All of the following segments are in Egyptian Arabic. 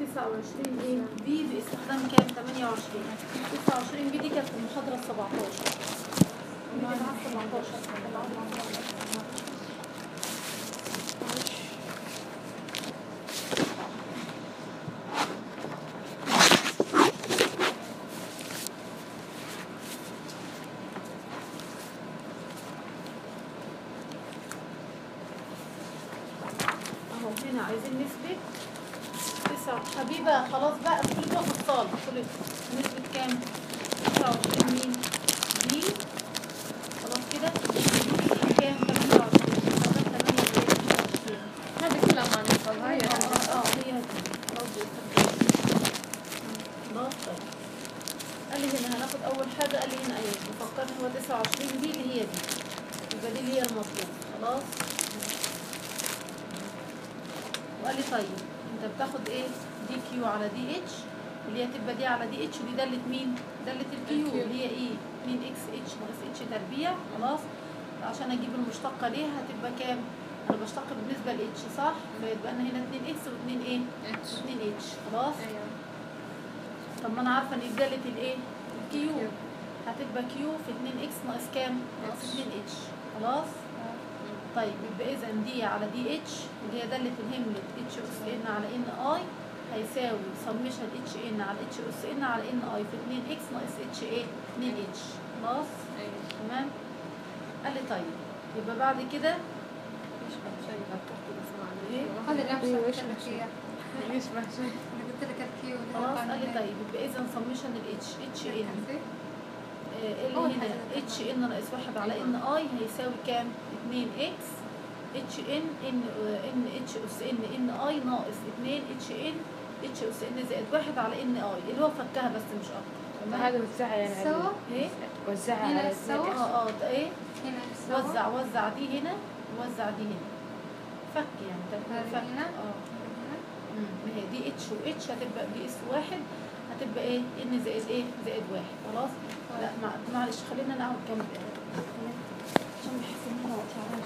29 ايه بي باستخدام كام 28 29 بي دي كانت في المحاضرة ال 17 بي دي معاها 17 اهو هنا عايزين نثبت تسعة حبيبة خلاص بقى كل في الصالة كل نثبت كام 29 مين دي خلاص كده دي كام 28 ده 28 هذه كلها ما نحفظها هي اه اه هي هذه. خلاص دي استخدمت. خلاص طيب قال لي هنا هناخد اول حاجة قال لي هنا ايوه بفكرني هو 29 دي اللي هي دي يبقى دي اللي هي المطلوب خلاص وقال لي طيب انت بتاخد ايه دي كيو على دي اتش اللي هي تبقى دي على دي اتش ودي دالة مين دالة الكيو الكيو. اللي هي ايه 2 اكس اتش ناقص اتش تربيع خلاص عشان اجيب المشتقة ليها هتبقى كام انا بشتق بالنسبة لاتش صح فيبقى انا هنا 2 اكس و2 ايه اتش 2 اتش خلاص ايوه طب ما انا عارفه ان دالة الايه الكيو هتبقى كيو في 2 اكس ناقص كام ناقص 2 اتش خلاص طيب يبقى اذا دي على دي اتش اللي هي داله الهملت اتش اس ان على ان اي هيساوي سمشن اتش ان على اتش اس ان على ان اي في 2 اكس ناقص اتش ايه 2 اتش خلاص ايوه تمام قال لي طيب يبقى بعد كده يشبه شيء لا تحكي اسمعني إيه؟ هذا اللي أيوة، أنا يشبه قلت لك شيء. إياه يشبه شيء أنا قلت لك الكيو اللي خلاص هو قال لي كان طيب يبقى اذا سمشن الاتش اتش ان كان اللي أول هنا حاجة نتكلم اتش ان ناقص واحد على ان اي هيساوي كام 2 اكس اتش ان ان ان اتش اس ان ان اي ناقص 2 اتش ان اتش اس ان زائد واحد على ان اي اللي هو فكها بس مش اكتر تمام هذا وزعها يعني على سوا ايه وزعها هنا على سوا. اثنين اه اه ايه هنا سوا. وزع وزع دي هنا ووزع دي هنا فك يعني تبقى هذه فك هنا. اه هنا. مم. ما هي دي اتش واتش هتبقى دي اس واحد هتبقى ايه ان زائد ايه زائد واحد خلاص لا مع- معلش خلينا نقعد جنب عشان بحس ان انا وقتي عايش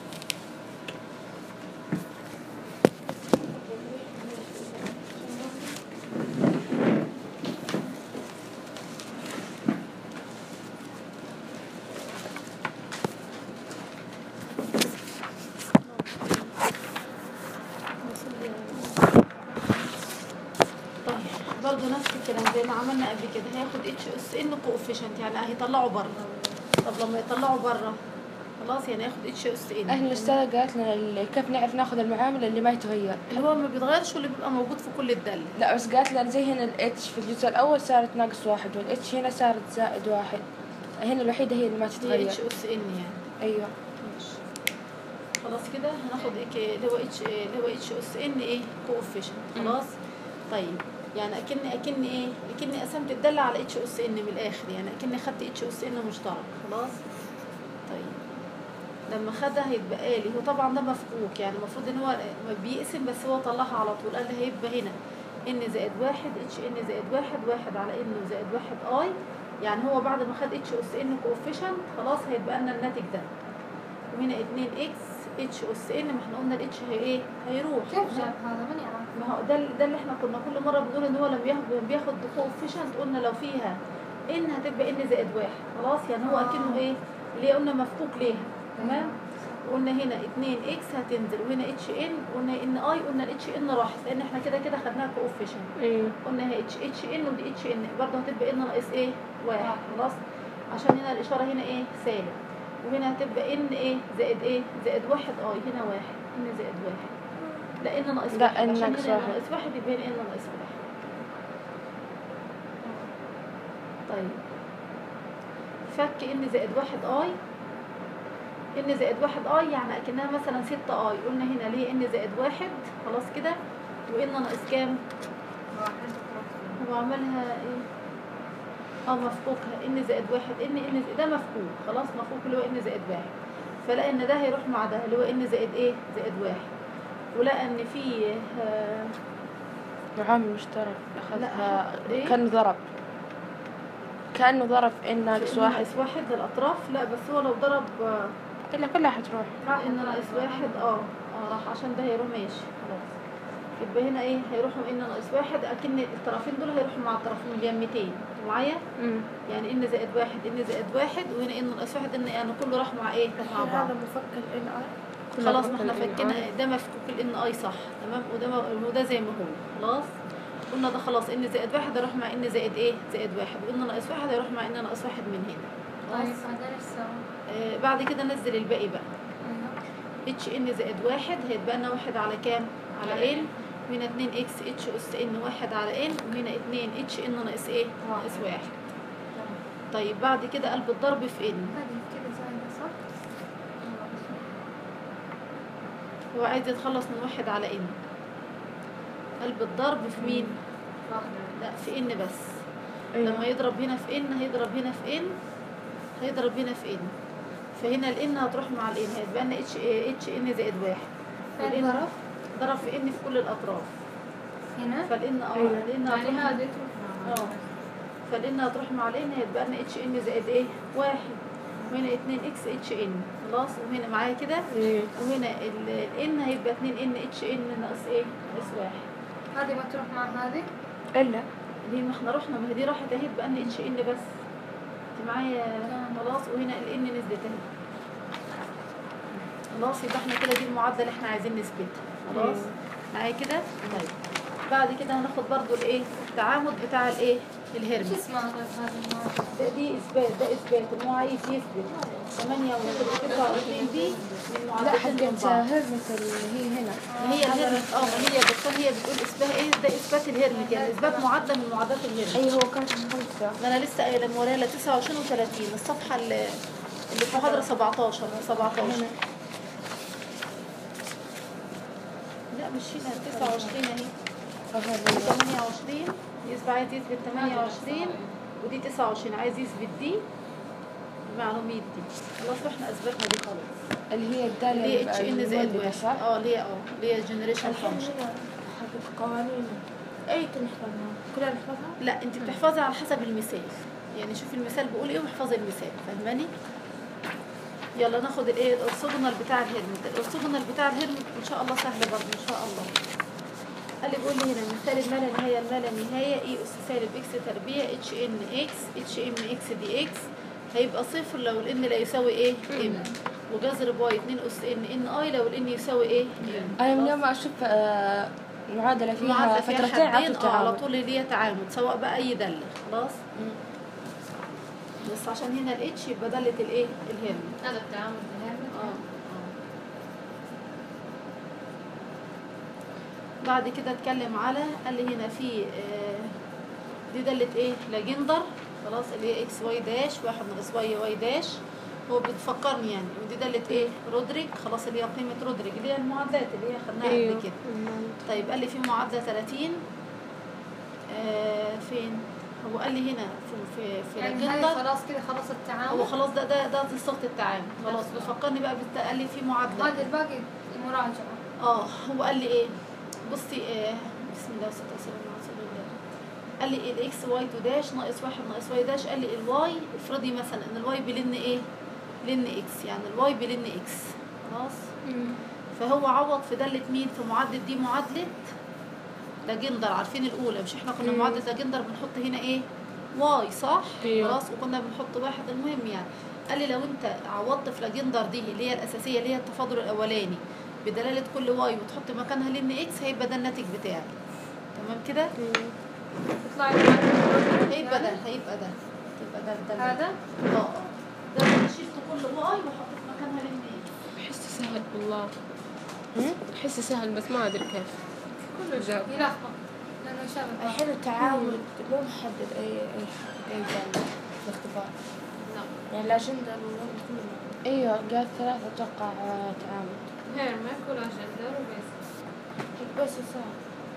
طيب برضه نفس الكلام زي ما عملنا قبل كده هياخد اتش اس ان كوفيشنت يعني هيطلعوا بره طب لما يطلعوا بره خلاص يعني هياخد اتش اس ان اهل الاستاذة قالت لنا ال- كيف نعرف ناخذ المعامل اللي ما يتغير اللي هو ما بيتغيرش واللي بيبقى موجود في كل الدالة لا بس قالت لنا زي هنا الاتش في الجزء الاول صارت ناقص واحد والاتش هنا صارت زائد واحد هنا الوحيدة هي اللي ما هي تتغير اتش اس ان يعني ايوه ماشي خلاص كده هناخد ايه ك- اللي هو اتش اللي هو اتش اس ان ايه كوفيشنت خلاص طيب يعني اكني اكني ايه اكني قسمت الداله على اتش اس ان من الاخر يعني اكني خدت اتش اس ان مشترك خلاص طيب لما خدها هيتبقى لي هو طبعا ده مفكوك يعني المفروض ان هو ما بيقسم بس هو طلعها على طول قال لي هيبقى هنا ان زائد واحد اتش ان زائد واحد واحد على ان زائد واحد اي يعني هو بعد ما خد اتش اس ان كوفيشنت خلاص هيتبقى لنا الناتج ده وهنا 2 اكس اتش اس ان ما احنا قلنا الاتش هي ايه هيروح كيف جاب هذا ماني أعرف ما هو ده ده اللي احنا كنا كل مره بنقول ان هو لما بياخد لما بياخد كوفيشنت قلنا لو فيها ان هتبقى ان زائد واحد خلاص يعني هو آه. اكنه ايه اللي هي قلنا مفكوك ليها تمام قلنا هنا 2 اكس هتنزل وهنا اتش ان قلنا ان اي قلنا الاتش ان راحت لان احنا كده كده خدناها كوفيشنت ايوه قلنا هي اتش اتش ان ودي اتش ان برضه هتبقى ان ناقص ايه واحد خلاص عشان هنا الاشاره هنا ايه سالب وهنا هتبقى ان ايه زائد ايه زائد واحد اي هنا واحد ان زائد واحد لا ان ناقص لا، واحد إن عشان ناقص هنا واحد. ناقص واحد يبقى هنا ان ناقص واحد طيب فك ان زائد واحد اي ان زائد واحد اي يعني اكنها مثلا ستة اي قلنا هنا ليه ان زائد واحد خلاص كده وان ناقص كام واحد هو عملها ايه اه مفكوكها ان زائد واحد ان ان زائد- ده مفكوك خلاص مفكوك اللي هو ان زائد واحد فلقى ان ده هيروح مع ده اللي هو ان زائد ايه زائد واحد ولقى ان فيه آه، معامل مشترك اخذها لا، إيه؟ كانه ضرب كانه ضرب ان ناقص إن واحد ناقص واحد للاطراف لا بس هو لو ضرب آه، الا كلها حتروح ان ناقص واحد اه اه راح عشان ده هيروح ماشي خلاص يبقى هنا ايه هيروحوا ان ناقص واحد اكن الطرفين دول هيروحوا مع الطرفين اليمتين معايا امم يعني ان زائد واحد ان زائد واحد وهنا ان ناقص واحد ان يعني كله راح مع ايه مع بعض هذا مفك ال اي خلاص ما احنا فكنا ده مفكوك الان اي صح تمام وده م- وده زي ما هو خلاص قلنا ده خلاص ان زائد واحد هيروح مع ان زائد ايه زائد واحد وان ناقص واحد هيروح مع ان ناقص واحد من هنا طيب خلاص بعدين ايش سوى؟ آه بعد كده نزل الباقي بقى أيوه. اتش ان زائد واحد هيتبقى لنا واحد على كام؟ على على ان وهنا اتنين اكس اتش اس ان واحد على ان وهنا اتنين اتش ان ناقص ايه؟ ناقص واحد تمام. طيب بعد كده قلب الضرب في ان هذه كده زايدة صح؟ هو عايز يتخلص من واحد على ان قلب الضرب في مين؟ واحدة لا في ان بس أيوة. لما يضرب هنا في ان هيضرب هنا في ان هيضرب هنا في ان فهنا الان هتروح مع الان هيتبقى لنا اتش اتش ان زائد واحد فين والان ضرب؟ ضرب في ان في كل الاطراف هنا؟ فالان اه أيوة. الان يعني هتروح هذه تروح مع اه فالان هتروح مع الان هيتبقى لنا اتش ان زائد ايه؟ واحد وهنا اتنين اكس اتش ان خلاص وهنا معايا كده إيه. وهنا الان هيبقى اتنين ان اتش ان ناقص ايه؟ ناقص واحد هذه ما تروح مع هذه؟ الا دي ما احنا رحنا ما هي دي راحت اهي بقى لنا اتش ان بس انت معايا خلاص وهنا الان نزلت اهي خلاص يبقى احنا كده دي المعادله اللي احنا عايزين نثبتها خلاص أيوة. معايا كده طيب بعد كده هناخد برضو الايه التعامد بتاع الايه ايش الهرمس اسمها غير هذه المعادلة؟ ده دي اثبات ده اثبات ان هو عايز يثبت 8 و29 دي من لا معادلتين من حقت بعض هرمس اللي هي هنا ما هي الهرمس اه ما هي بس هي بتقول اسمها ايه ده اثبات الهرمس يعني اثبات معادله من معادلات الهرمس اي هو كان خمسة ما انا لسه قايله مورايا 29 و30 الصفحه اللي اللي في محاضره 17 17 هنا لا مش هنا 29 اهي فهذا 28 يثبت عايز يثبت 28 ودي 29 عايز يثبت دي المعلومات دي خلاص احنا اثبتنا دي خلاص اللي هي الدالة اللي هي اتش ان زائد المولدة، واحد صح؟ اه اللي هي اه اللي هي جنريشن الحين فانكشن هنا حقت قوانين اي تنحفظها كلها نحفظها لا انت بتحفظها على حسب المثال يعني شوفي المثال بيقول ايه واحفظي المثال فاهماني يلا ناخد الايه الارثوجونال بتاع الهرمت الارثوجونال بتاع الهرمت ان شاء الله سهل برضه ان شاء الله قال لي بيقول لي هنا مثال الما لا نهايه الما لا نهايه اي اس سالب اكس تربيع اتش ان اكس اتش ام اكس دي اكس هيبقى صفر لو الان لا يساوي ايه ام وجذر باي 2 اس ان ان اي لو الان يساوي ايه ام انا من يوم ما اشوف آه، معادلة فيها المعادلة فيها فترتين حدين عطوا اه على تعامل طول اللي هي تعامد سواء بقى اي دالة خلاص بس عشان هنا الاتش يبقى دالة الايه الهرم هذا التعامل بالهرمس اه بعد كده اتكلم على قال لي هنا في آه، دي دالة ايه لاجندر خلاص اللي هي اكس واي داش واحد ناقص واي واي داش هو بتفكرني يعني ودي دالة ايه رودريك خلاص اللي هي قيمة رودريك اللي هي المعادلات اللي هي خدناها أيوه. قبل كده طيب قال لي في معادلة 30 آه فين هو قال لي هنا في في في يعني لاجندر هذه خلاص كده خلاص هو التعامل خلاص ده ده ده صيغه التعامل خلاص بيفكرني بقى بالت... قال لي في معادله هذا الباقي المراجعة اه هو قال لي ايه بصي آه بسم الله والصلاه والسلام على رسول الله قال لي الاكس واي تو داش ناقص واحد ناقص واي داش قال لي الواي افرضي مثلا ان الواي بلن ايه لن اكس يعني الواي بلن اكس خلاص فهو عوض في دالة مين في معادلة دي معادلة لاجندر عارفين الأولى مش احنا كنا مم. معادلة لاجندر بنحط هنا ايه واي صح أيوه. خلاص وكنا بنحط واحد المهم يعني قال لي لو انت عوضت في لاجندر دي اللي هي الأساسية اللي هي التفاضل الأولاني بدلالة كل واي وتحط مكانها لن اكس هيبقى ده الناتج بتاعي تمام كده يطلع لي معادلة هيبقى ده يعني هيبقى ده تبقى ده ده هذا اه اه ده انا شلت كل واي وحطيت مكانها لن اكس أحسه سهل والله هم؟ أحسه سهل بس ما أدري كيف كله جاب. يلخبط لأنه شبكة الحين التعامل مو محدد اي اي اي جانب الاختبار يعني الاجنده الولد كله ايوه قال ثلاثة اتوقع آه، تعامل هيرمك ولا جندر وبس بس سهل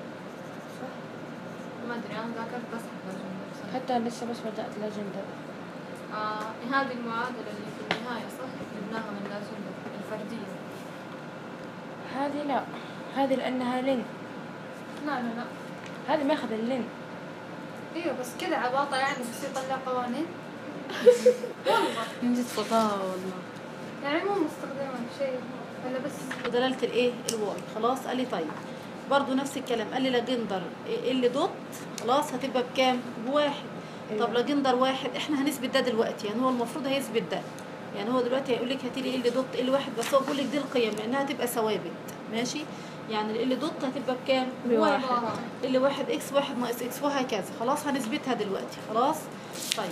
ما أدري أنا ذاكرت بس حق الجندر بصراحة. حتى لسه بس بدأت الاجندة آه هذه المعادلة اللي في النهاية صح؟ جبناها من الجندر الفردية هذه لا هذه لأنها لن لا لا لا هذه ماخذ اللن ايوه بس كذا عباطة يعني بس يطلع قوانين من جد فطاوة والله يعني مو مستخدمة شيء ولا بس ودلالة الايه الواي خلاص قال لي طيب برضو نفس الكلام قال لي لجندر ال دوت خلاص هتبقى بكام بواحد طب لجندر واحد احنا هنثبت ده دلوقتي يعني هو المفروض هيثبت ده يعني هو دلوقتي هيقول لك هاتي لي ال دوت ال واحد بس هو بيقول لك دي القيم لانها هتبقى ثوابت ماشي يعني ال دوت هتبقى بكام بواحد ال واحد اكس واحد ناقص اكس وهكذا خلاص هنثبتها دلوقتي خلاص طيب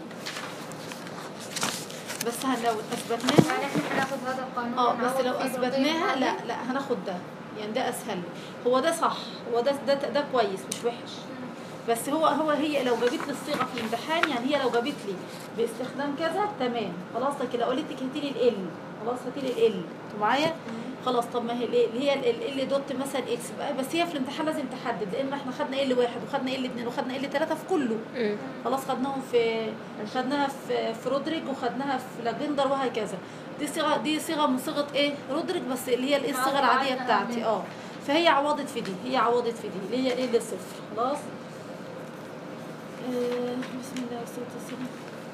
بس هن- لو اثبتناها يعني احنا هناخد هذا القانون اه بس ونعوض لو فيه اثبتناها بالقيمة لا هذه. لا هناخد ده يعني ده اسهل هو ده صح هو ده ده, ده كويس مش وحش بس هو هو هي لو جابت لي الصيغه في الامتحان يعني هي لو جابت لي باستخدام كذا تمام خلاص لكن لو قالت لك هاتي لي ال خلاص هاتي لي ال معايا خلاص طب ما هي ال اللي هي ال ال دوت مثلا اكس بقى بس هي في الامتحان لازم تحدد لان احنا خدنا ال واحد وخدنا ال اتنين وخدنا ال تلاته في كله مم. خلاص خدناهم في خدناها في في رودريج وخدناها في لاجندر وهكذا دي صيغه دي صيغه من صيغه ايه رودريج بس اللي هي الايه الصيغه العاديه بتاعتي اه فهي عوضت في دي هي عوضت في دي اللي هي ايه اللي صفر خلاص آه بسم الله والصلاه والسلام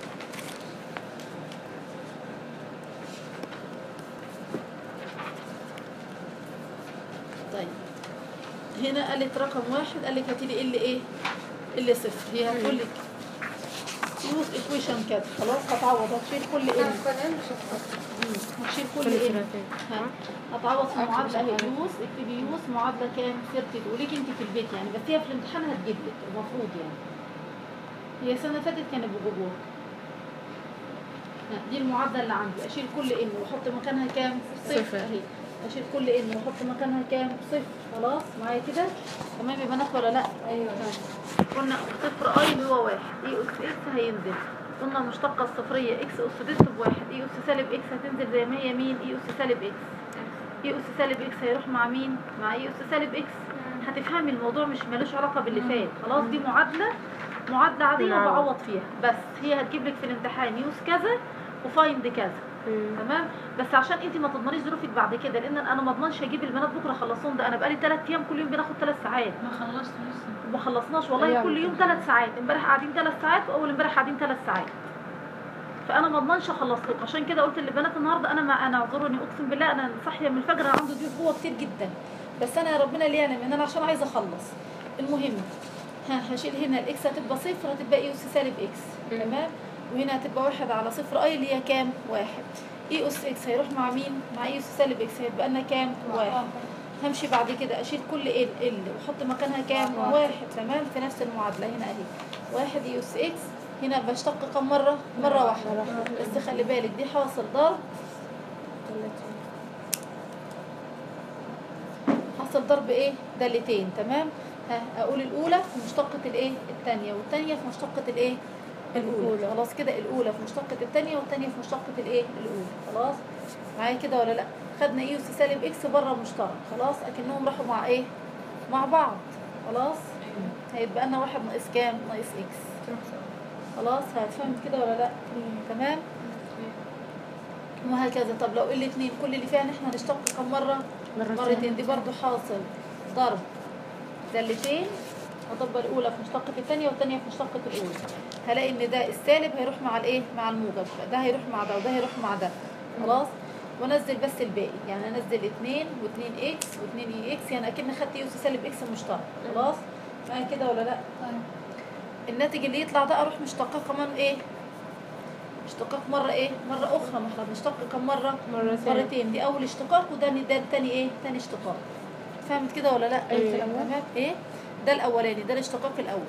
طيب هنا قالت رقم واحد قال لك هاتي لي ال ايه ال صفر هي هتقول لك يوز ايكويشن كده خلاص هتعوض هتشيل كل ال هتشيل كل ال ها. هتعوض في المعادله اهي يوز اكتبي يوز معادله كام 32 وليك انت في البيت يعني بس هي في الامتحان هتجيب لك المفروض يعني هي السنه اللي فاتت كانوا بيجيبوها ها، دي المعادله اللي عندي اشيل كل ان واحط مكانها كام صفر صفر. اهي اشيل كل ان واحط مكانها كام صفر خلاص معايا كده تمام يا بنات ولا لا ايوه قلنا صفر اي اللي هو واحد اي اس اكس هينزل قلنا المشتقه الصفريه اكس اس ديت بواحد اي اس سالب اكس هتنزل زي ما هي مين اي اس سالب اكس اي اس سالب اكس هيروح مع مين مع اي اس سالب اكس هتفهمي الموضوع مش ملوش علاقه باللي فات خلاص دي معادله معادله عاديه نعم. وبعوض فيها بس هي هتجيب لك في الامتحان يوز كذا وفايند كذا مم. تمام بس عشان انت ما تضمنيش ظروفك بعد كده لان انا ما اضمنش هجيب البنات بكره خلصوهم ده انا بقالي ثلاث ايام كل يوم بناخد ثلاث ساعات ما خلصت لسه ما خلصناش والله أيام كل يوم كده. ثلاث ساعات امبارح قاعدين ثلاث ساعات واول امبارح قاعدين ثلاث ساعات فانا ما اضمنش اخلص لكم عشان كده قلت للبنات النهارده انا ما انا اعذروني اقسم بالله انا صاحيه من الفجر انا عندي ضيوف جوه كتير جدا بس انا يا ربنا ليه يعلم ان انا عشان عايزه اخلص المهم ها هشيل هنا الاكس هتبقى صفر هتبقى اي اس سالب اكس مم. تمام وهنا هتبقى واحد على صفر اي اللي هي كام واحد اي اس اكس هيروح مع مين مع اي اس سالب اكس هيبقى لنا كام واحد همشي بعد كده اشيل كل ال ال واحط مكانها كام واحد تمام في نفس المعادله هنا اهي واحد اي اس اكس هنا بشتق كم مره مره واحده بس خلي بالك دي حاصل ضرب حاصل ضرب ايه دالتين تمام ها اقول الاولى في مشتقه الايه الثانيه والثانيه في مشتقه الايه الاولى خلاص كده الاولى في مشتقه الثانيه والثانيه في مشتقه الايه الاولى خلاص معايا كده ولا لا خدنا ايه اس سالب اكس بره مشترك خلاص اكنهم راحوا مع ايه مع بعض خلاص هيتبقى لنا واحد ناقص كام ناقص اكس خلاص هتفهم كده ولا لا تمام وهكذا طب لو ال اتنين كل اللي فيها ان احنا هنشتق كم مره مرتين دي برضو حاصل ضرب دالتين هتبقى الاولى في مشتقه الثانيه والثانيه في مشتقه الاولى هلاقي ان ده السالب هيروح مع الايه مع الموجب ده هيروح مع ده وده هيروح مع ده خلاص وانزل بس الباقي يعني انزل 2 و2 اكس و2 اي اكس يعني اكن خدت يوس سالب اكس مشترك خلاص معايا كده ولا لا الناتج اللي يطلع ده اروح مشتقاه كمان ايه اشتقاق مرة ايه مرة اخرى ما احنا بنشتق كم مرة مرتين. مرتين دي اول اشتقاق وده ده التاني ايه تاني اشتقاق فهمت كده ولا لا أيوة. تمام ايه ده الاولاني ده الاشتقاق الاول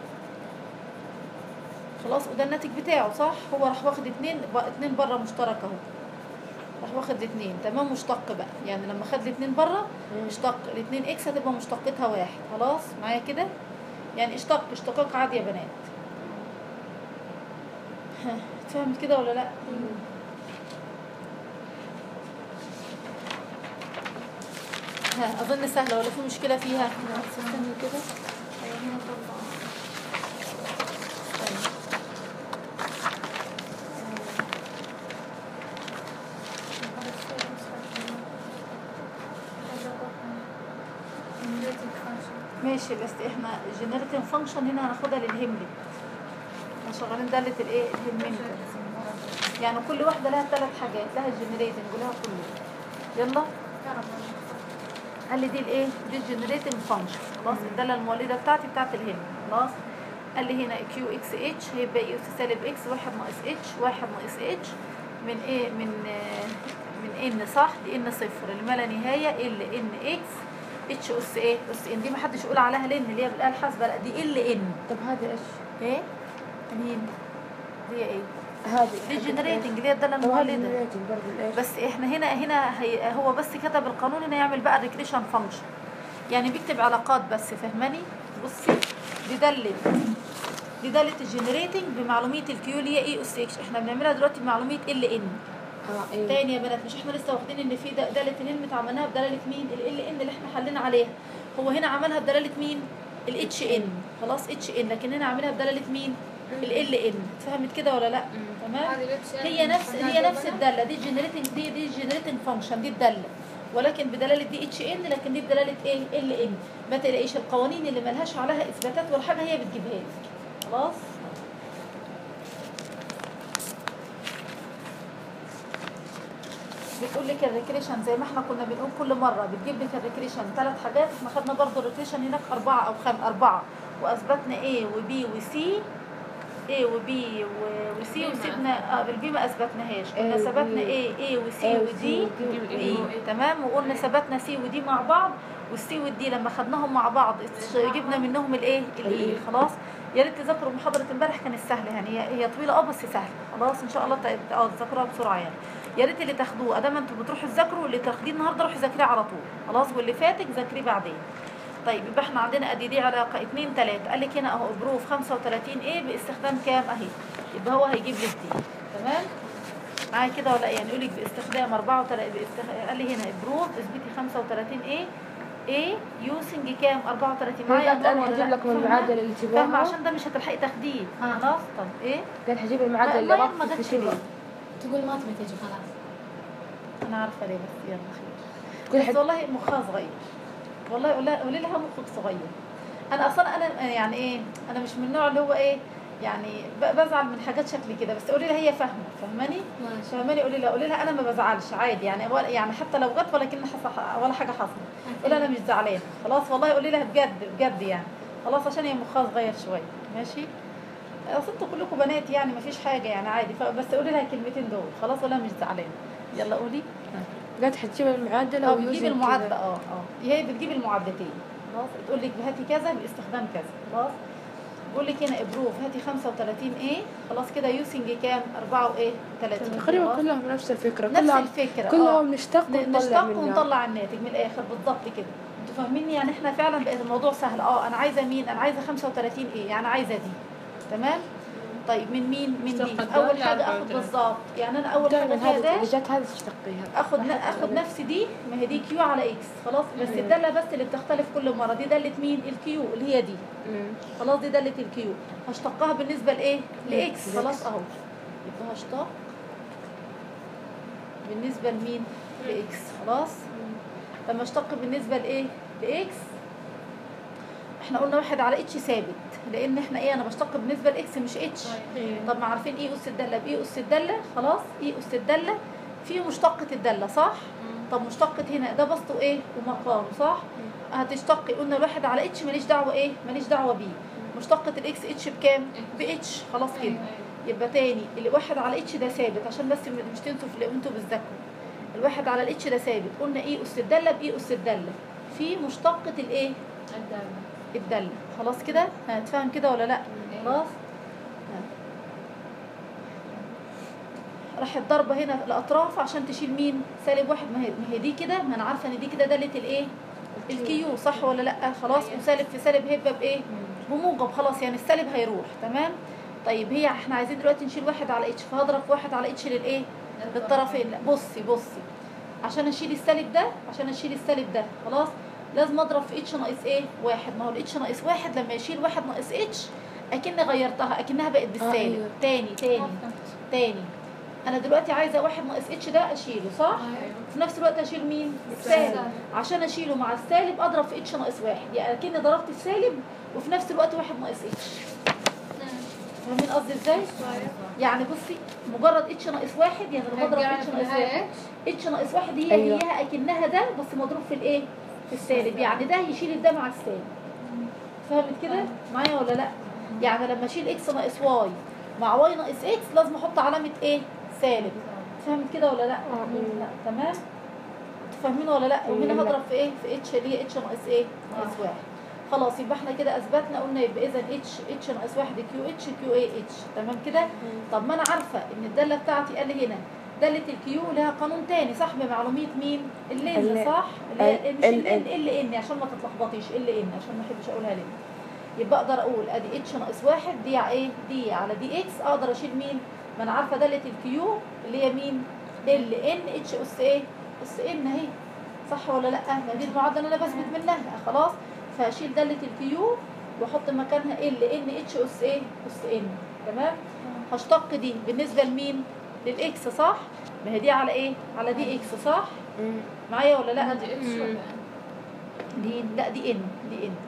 خلاص وده الناتج بتاعه صح هو راح واخد اتنين بقى اتنين بره مشترك اهو راح واخد اتنين تمام مشتق بقى يعني لما خد الاتنين بره اشتق الاتنين اكس هتبقى مشتقتها واحد خلاص معايا كده يعني اشتق اشتقاق عادي يا بنات ها، فهمت كده ولا لا ها اظن سهله ولا في مشكله فيها استني كده ماشي بس احنا جنريتنج فانكشن هنا هناخدها للهملت احنا شغالين دالة الايه الهملت يعني كل واحده لها ثلاث حاجات لها الجنريتنج ولها كله يلا قال لي دي الايه دي الجنريتنج فانكشن خلاص الداله المولده بتاعتي بتاعت الهنا خلاص قال لي هنا كيو اكس اتش هيبقى اي اس سالب اكس واحد ناقص اتش واحد ناقص اتش من ايه من آه، من ان صح دي ان صفر اللي ما لا نهايه ال ان اكس اتش اس ايه اس ان دي ما حدش يقول عليها لان اللي هي بالاله الحاسبه لا دي ال ان طب هذه ايش؟ ايه مين دي ايه هذه دي حقت جنريتنج اللي هي الداله إيش؟ طب هذه المولده generating برضه الايش؟ بس احنا هنا هنا هي هو بس كتب القانون انه يعمل بقى ريكريشن فانكشن يعني بيكتب علاقات بس فهماني بصي دي داله دي داله الجنريتنج بمعلوميه الكيو اللي هي اي اس اتش احنا بنعملها دلوقتي بمعلوميه ال ان اه ايوه تاني يا بنات مش احنا لسه واخدين ان في د- داله الهلمت عملناها بدلاله مين ال ان اللي احنا حلينا عليها هو هنا عملها بدلاله مين الاتش ان خلاص اتش ان لكن هنا عاملها بدلاله مين ال ان اتفهمت كده ولا لا تمام هذه لبس هي نفس هي نفس الداله دي جنريتنج دي دي جنريتنج فانكشن دي الداله ولكن بدلاله دي اتش ان لكن دي بدلاله ايه ال ان ما تلاقيش القوانين اللي ملهاش عليها اثباتات ولا حاجه هي بتجيبها لك خلاص بتقول لك الريكريشن زي ما احنا كنا بنقول كل مره بتجيب لك الريكريشن ثلاث حاجات احنا خدنا برضه الريكريشن هناك اربعه او خم اربعه واثبتنا A وبي وسي A وبي وسي وسيبنا اه بالبي ما اثبتناهاش كنا A و ثبتنا B. A A وسي A و ودي C و D. واي تمام وقلنا ثبتنا سي ودي مع بعض والسي والدي لما خدناهم مع بعض جبنا منهم الايه الاي خلاص يا ريت تذاكروا محاضره امبارح كانت سهله يعني هي هي طويله اه بس سهله خلاص ان شاء الله ت- اه تذاكروها بسرعه يعني يا ريت اللي تاخدوه ادام انتوا بتروحوا تذاكروا اللي تاخديه النهارده روحي ذاكريه على طول خلاص واللي فاتك ذاكريه بعدين طيب يبقى احنا عندنا ادي دي علاقه 2 3 قال لك هنا اهو بروف 35 ايه باستخدام كام اهي يبقى هو هيجيب لك دي تمام معايا كده ولا إيه؟ يعني يقول لك باستخدام 34 باستخ... قال لي هنا بروف اثبتي 35 ايه ايه يوسنج كام 34 معايا قالت انا ولا حجيب لا؟ لكم فاهمة؟ المعادله اللي فاهمه تبغاها عشان ده مش هتلحقي تاخديه خلاص طب ايه قال حجيب لا المعادله اللي ما ما راح جاتش في ليه تقول ما تبي تجي خلاص انا عارفه ليه بس يلا خير كل بس حد والله مخها صغير والله قولي قولي لها مخك صغير انا اصلا انا يعني ايه انا مش من النوع اللي هو ايه يعني ب- بزعل من حاجات شكل كده بس قولي لها هي فاهمه فاهماني ماشي فاهماني قولي لها قولي لها انا ما بزعلش عادي يعني ولا يعني حتى لو جت ولكن حصل ولا حاجه حصلت قولي انا مش زعلانه خلاص والله قولي لها بجد بجد يعني خلاص عشان هي مخها صغير شويه ماشي اصل انتوا كلكم بنات يعني ما فيش حاجه يعني عادي ف- بس قولي لها الكلمتين دول خلاص ولا مش زعلانه يلا قولي قالت حتجيب المعادله اه ويوزن بتجيب كذا. المعادله اه اه هي بتجيب المعادلتين خلاص بتقول لك هاتي كذا باستخدام كذا خلاص بقول لك هنا ابروف هاتي 35 ايه خلاص كده يوسنج كام 4 وايه 30 تقريبا خلاص؟ كلهم نفس الفكره نفس كلهم الفكره كلهم اه نشتق ن- ونطلع نشتق منها ونطلع الناتج من الاخر بالظبط كده انتوا فاهميني يعني احنا فعلا بقت الموضوع سهل اه انا عايزه مين انا عايزه 35 ايه يعني عايزه دي تمام طيب من مين من دي اشتق اول الدالة حاجه على اخد الدالة. بالظبط يعني انا اول دائما حاجه فيها هذه داش اللي جت هذه تشتقيها اخد ما حد اخد أبداً. نفس دي ما هي دي كيو على اكس خلاص بس الداله بس اللي بتختلف كل مره دي داله مين الكيو اللي هي دي مم. خلاص دي داله الكيو هشتقها بالنسبه لايه لاكس لإكس. خلاص اهو يبقى هشتق بالنسبه لمين لاكس خلاص لما اشتق بالنسبه لايه لاكس احنا قلنا واحد على اتش ثابت لان احنا ايه انا بشتق بالنسبه لاكس مش اتش طب ما عارفين ايه اس الداله بايه اس الداله خلاص ايه اس الداله في مشتقه الداله صح طب مشتقة هنا ده بسطه ايه ومقامه صح هتشتقي قلنا الواحد على اتش ماليش دعوه ايه ماليش دعوه بيه مشتقة الاكس اتش بكام باتش خلاص كده يبقى تاني الواحد على اتش ده ثابت عشان بس م- مش تنسوا في انتوا بتذاكروا الواحد على الاتش ده ثابت قلنا ايه اس الداله بايه اس الداله في مشتقة الايه الداله خلاص كده هتفهم كده ولا لا خلاص ها. راح الضربة هنا الأطراف عشان تشيل مين سالب واحد ما هي, ما هي دي كده ما أنا عارفة إن دي كده دالة الإيه الكيو صح ولا لأ خلاص وسالب في سالب هيبقى بإيه بموجب خلاص يعني السالب هيروح تمام طيب هي احنا عايزين دلوقتي نشيل واحد على اتش فهضرب في واحد على اتش للإيه للطرفين لا بصي بصي عشان اشيل السالب ده عشان اشيل السالب ده خلاص لازم اضرب في اتش ناقص ايه واحد ما هو الاتش ناقص واحد لما يشيل واحد ناقص اتش اكن غيرتها اكنها بقت بالسالب أيوة. تاني تاني تاني انا دلوقتي عايزه واحد ناقص اتش ده اشيله صح في نفس الوقت اشيل مين السالب عشان اشيله مع السالب اضرب في اتش ناقص واحد يعني اكني ضربت السالب وفي نفس الوقت واحد ناقص اتش فاهمين قصدي ازاي يعني بصي مجرد اتش ناقص واحد يعني لما اضرب في اتش ناقص واحد اتش ناقص واحد هي أيوة. هيها اكنها ده بس مضروب في الايه في في السالب يعني ده يشيل ده مع السالب فهمت كده معايا ولا لا يعني لما اشيل اكس ناقص واي مع واي ناقص اكس لازم احط علامه ايه سالب فهمت كده ولا لا لا تمام انتوا فاهمين ولا لا وهنا هضرب في ايه في اتش اللي هي اتش ناقص ايه ناقص واحد خلاص يبقى احنا كده اثبتنا قلنا يبقى اذا اتش اتش ناقص واحد كيو اتش كيو اي اتش تمام كده طب ما انا عارفه ان الداله بتاعتي قال لي هنا داله الكيو لها قانون تاني صح بمعلوميه مين اللين ال- صح اللي هي ال- مش ال- ال ال ان عشان ما تتلخبطيش ال ان عشان ما احبش اقولها ليه يبقى اقدر اقول ادي اتش ناقص واحد دي على ايه دي على دي اكس اقدر اشيل مين ما انا عارفه داله الكيو اللي هي مين ال ان اتش اس ايه اس ان اهي صح ولا لا ما دي المعادله اللي انا بثبت منها خلاص فاشيل داله الكيو واحط مكانها ال ان اتش اس ايه اس ان تمام هشتق دي بالنسبه لمين للاكس صح ما هي دي على ايه على دي اكس صح مم. معايا ولا لا دي اتش ولا دي لا دي ان دي ان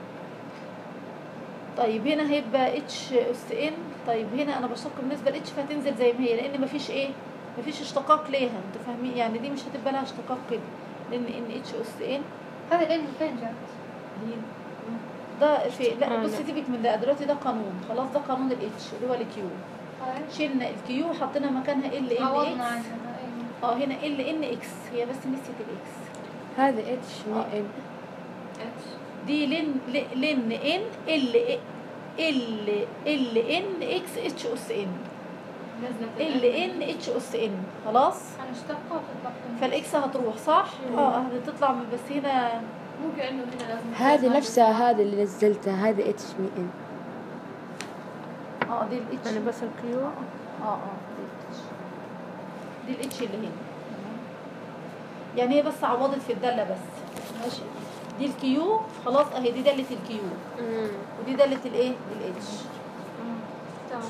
طيب هنا هيبقى اتش اس ان طيب هنا انا بشتق بالنسبه لاتش فهتنزل زي ما هي لان مفيش ايه مفيش اشتقاق ليها انتوا فاهمين يعني دي مش هتبقى لها اشتقاق كده لان ان اتش اس ان هذا الان فين جات؟ دي ده في لا آه، بصي لا. سيبك من ده دلوقتي ده قانون خلاص ده قانون الاتش اللي هو الكيو شلنا الكيو وحطينا مكانها ال ان عوضنا اكس عنها اه هنا ال ان اكس هي بس نسيت الاكس هذا اتش مي ان اتش دي لن لن ان ال ال ال ان اكس اتش اس ان نزلت ال ان اتش اس ان خلاص هنشتقها وتطلع فالاكس هتروح صح اه هتطلع من بس هنا مو كانه هنا لازم هذه نفسها هذه اللي نزلتها هذا اتش مي ان اه دي الاتش يعني بس الكيو اه اه دي الاتش دي الاتش اللي هنا تمام. يعني هي بس عوضت في الداله بس ماشي دي الكيو خلاص اهي دي داله الكيو مم. ودي داله الايه الاتش تمام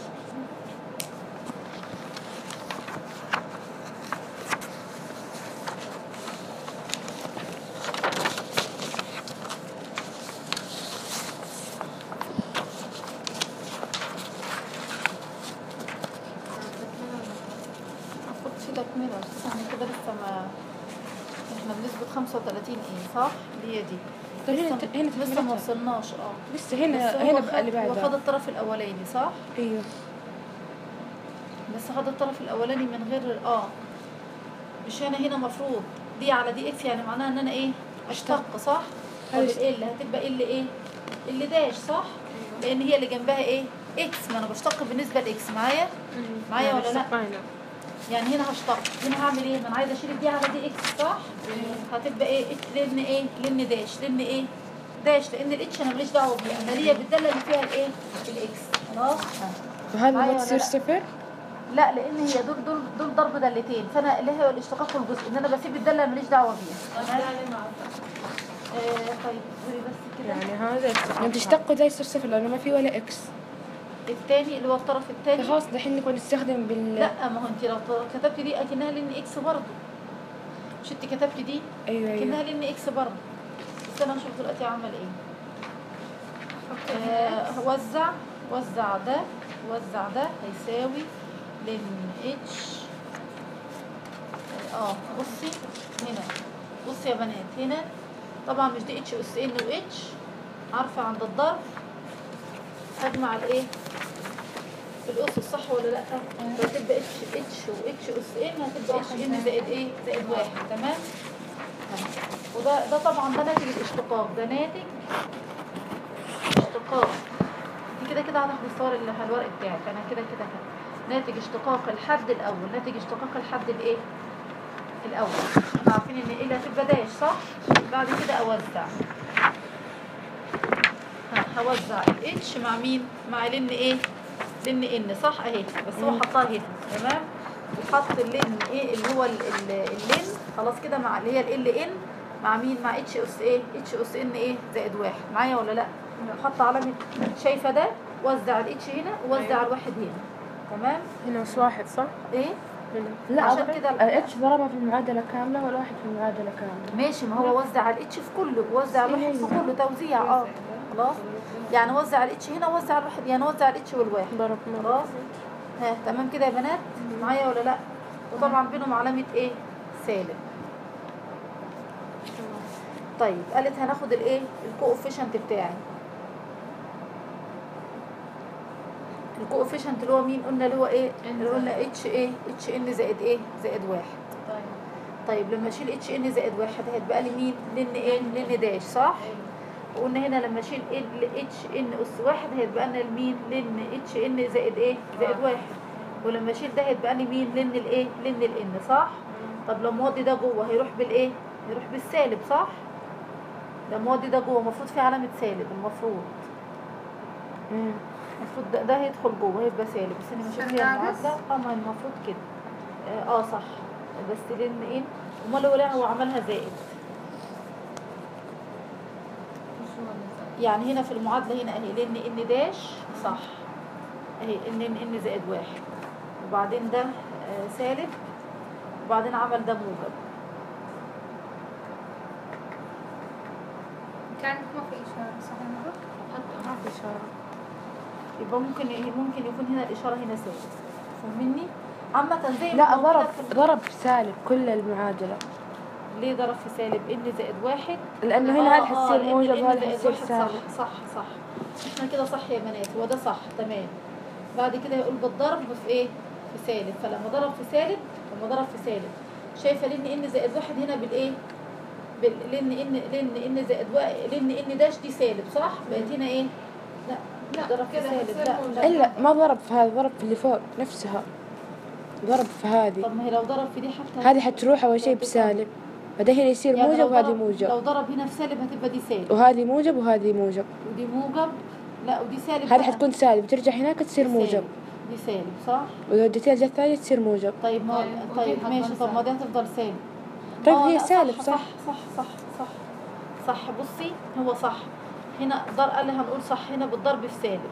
المفروض في تكمله بس احنا كده لسه ما احنا بنسبة 35 ايه صح؟ اللي هي دي طيب هنا لسه- هنا لسه ما تكملتها. وصلناش اه لسه بس هنا هو هنا خد- بقى اللي هو خد بعدها الطرف الاولاني صح؟ ايوه بس خد الطرف الاولاني من غير اه مش انا هنا مفروض دي على دي اكس يعني معناها ان انا ايه اشتق صح؟ طب هذا- ال هتبقى ال ايه؟ ال داش صح؟ لان هي اللي جنبها ايه؟ اكس ما انا بشتق بالنسبه لاكس معايا؟ معايا يعني ولا لا؟ استقينا. يعني هنا هشتق هنا هعمل ايه؟ ما انا عايزه اشيل دي على دي اكس صح؟ هتبقى ايه؟ ات- لن ايه؟ لن داش لن ايه؟ داش لان الاتش انا ماليش دعوه بيها انا ليا بالداله اللي فيها الايه؟ الاكس خلاص؟ وهذا معايا ما ولا تصير لا؟ صفر لا لان هي دول دول دول ضرب دالتين فانا اللي هي الاشتقاق والجزء ان انا بسيب الداله اللي ماليش دعوه بيها تمام؟ آه طيب اصبري بس كده يعني هذا لما تشتقوا ده يصير صفر لانه ما في ولا اكس الثاني اللي هو الطرف الثاني خلاص دحين نكون نستخدم بال لا ما هو انت لو كتبت دي اكنها لان اكس برضه مش انت كتبت دي ايوه اكنها ايوه لان اكس برضه بس انا نشوف دلوقتي عمل ايه آه وزع وزع ده وزع ده هيساوي لن اتش اه بصي هنا بصي يا بنات هنا طبعا مش دي اتش اس ان واتش عارفه عند الضرب هجمع الايه الاسس صح ولا لا فتبقى اتش اتش واتش اس ان هتبقى اتش ان زائد ايه زائد واحد تمام ها. وده ده طبعا ده ناتج الاشتقاق ده ناتج اشتقاق دي كده كده هتاخد الصور اللي على الورق بتاعك انا كده كده ه- ناتج اشتقاق الحد الاول ناتج اشتقاق الحد الايه الاول احنا عارفين ان ايه اللي هتبقى داش صح بعد كده اوزع ها هوزع الاتش مع مين مع لن ايه لن ان صح اهي بس هو حطها هنا تمام وحط اللن ايه اللي هو ال- ال- اللن خلاص كده مع اللي هي ال ان مع مين مع اتش اس ايه اتش اس ان ايه زائد واحد معايا ولا لا حط علامه شايفه ده وزع الاتش هنا ووزع الواحد هنا تمام هنا بس واحد صح؟ ايه هنا لا عشان عشان كده- كده الاتش ضربها في المعادله كامله والواحد في المعادله كامله ماشي ما هو وزع الاتش في كله وزع الواحد في كله توزيع اه خلاص يعني وزع الاتش هنا ووزع الواحد يعني وزع الاتش والواحد ضرب مرة خلاص ها تمام كده يا بنات معايا ولا لا وطبعا بينهم علامه ايه سالب طيب قالت هناخد الايه الكوفيشنت بتاعي الكوفيشنت اللي هو مين قلنا اللي هو ايه اللي قلنا اتش ايه اتش ان زائد ايه زائد واحد طيب طيب لما اشيل اتش ان زائد واحد هيتبقى لي مين لن ايه لن داش صح وقلنا هنا لما اشيل اتش ان اس واحد هيتبقى لنا المين لن اتش ان زائد ايه زائد واحد ولما اشيل ده هيتبقى لي مين لن الايه لن الان صح طب لما اودي ده جوه هيروح بالايه هيروح بالسالب صح لما اودي ده جوه المفروض في علامه سالب المفروض مم. المفروض ده, ده هيدخل جوه هيبقى سالب بس انا مش عشان فاكره ناقص؟ المعادله اه ما المفروض كده اه آه، صح بس لان ايه امال هو لا هو عملها زائد شو هذا؟ يعني هنا في المعادله هنا اهي لان ان داش صح اهي ان ان ان زائد واحد وبعدين ده آه سالب وبعدين عمل ده موجب كانت ما في إشارة صح يا مرة؟ حتى ما في إشارة يبقى ممكن ممكن يكون هنا الاشاره هنا سالب فاهمني عامه زي ما لا موجودة ضرب في- ضرب سالب كل المعادلة ليه ضرب في سالب ان زائد واحد لأنه آه، هنا هذا آه، حتصير لأن موجب إن وهذا زائد حتصير واحد سالب صح صح صح احنا كده صح يا بنات هو ده صح تمام بعد كده يقول بالضرب في ايه في سالب فلما ضرب في سالب لما ضرب في سالب شايفه لان ان زائد واحد هنا بالايه بال لان ان لان ان زائد واحد لان ان داش دي سالب صح بقت هنا ايه لا لا، ضرب في كده سالب هتصير لا موجب. لا إلا ما ضرب في هذا ضرب في اللي فوق نفسها ضرب في هذه طب ما هي لو ضرب في دي حتى هذه حتروح أول شيء بسالب بعدين هنا يصير يعني لو موجب وهذه ضرب- لو موجب ضرب هنا في سالب هتبقى دي سالب وهذه موجب وهذه موجب ودي موجب لا ودي سالب هذه بقى. حتكون سالب ترجع هناك تصير دي موجب سالب. دي سالب صح وإذا وديتيها الجهة الثانية تصير موجب طيب ما طيب، طيب ودي ماشي هتفضل طب ما دي هتفضل سالب طيب آه، هي لا، سالب صح صح صح صح صح صح بصي هو صح هنا ضر قال لي هنقول صح هنا بالضرب في سالب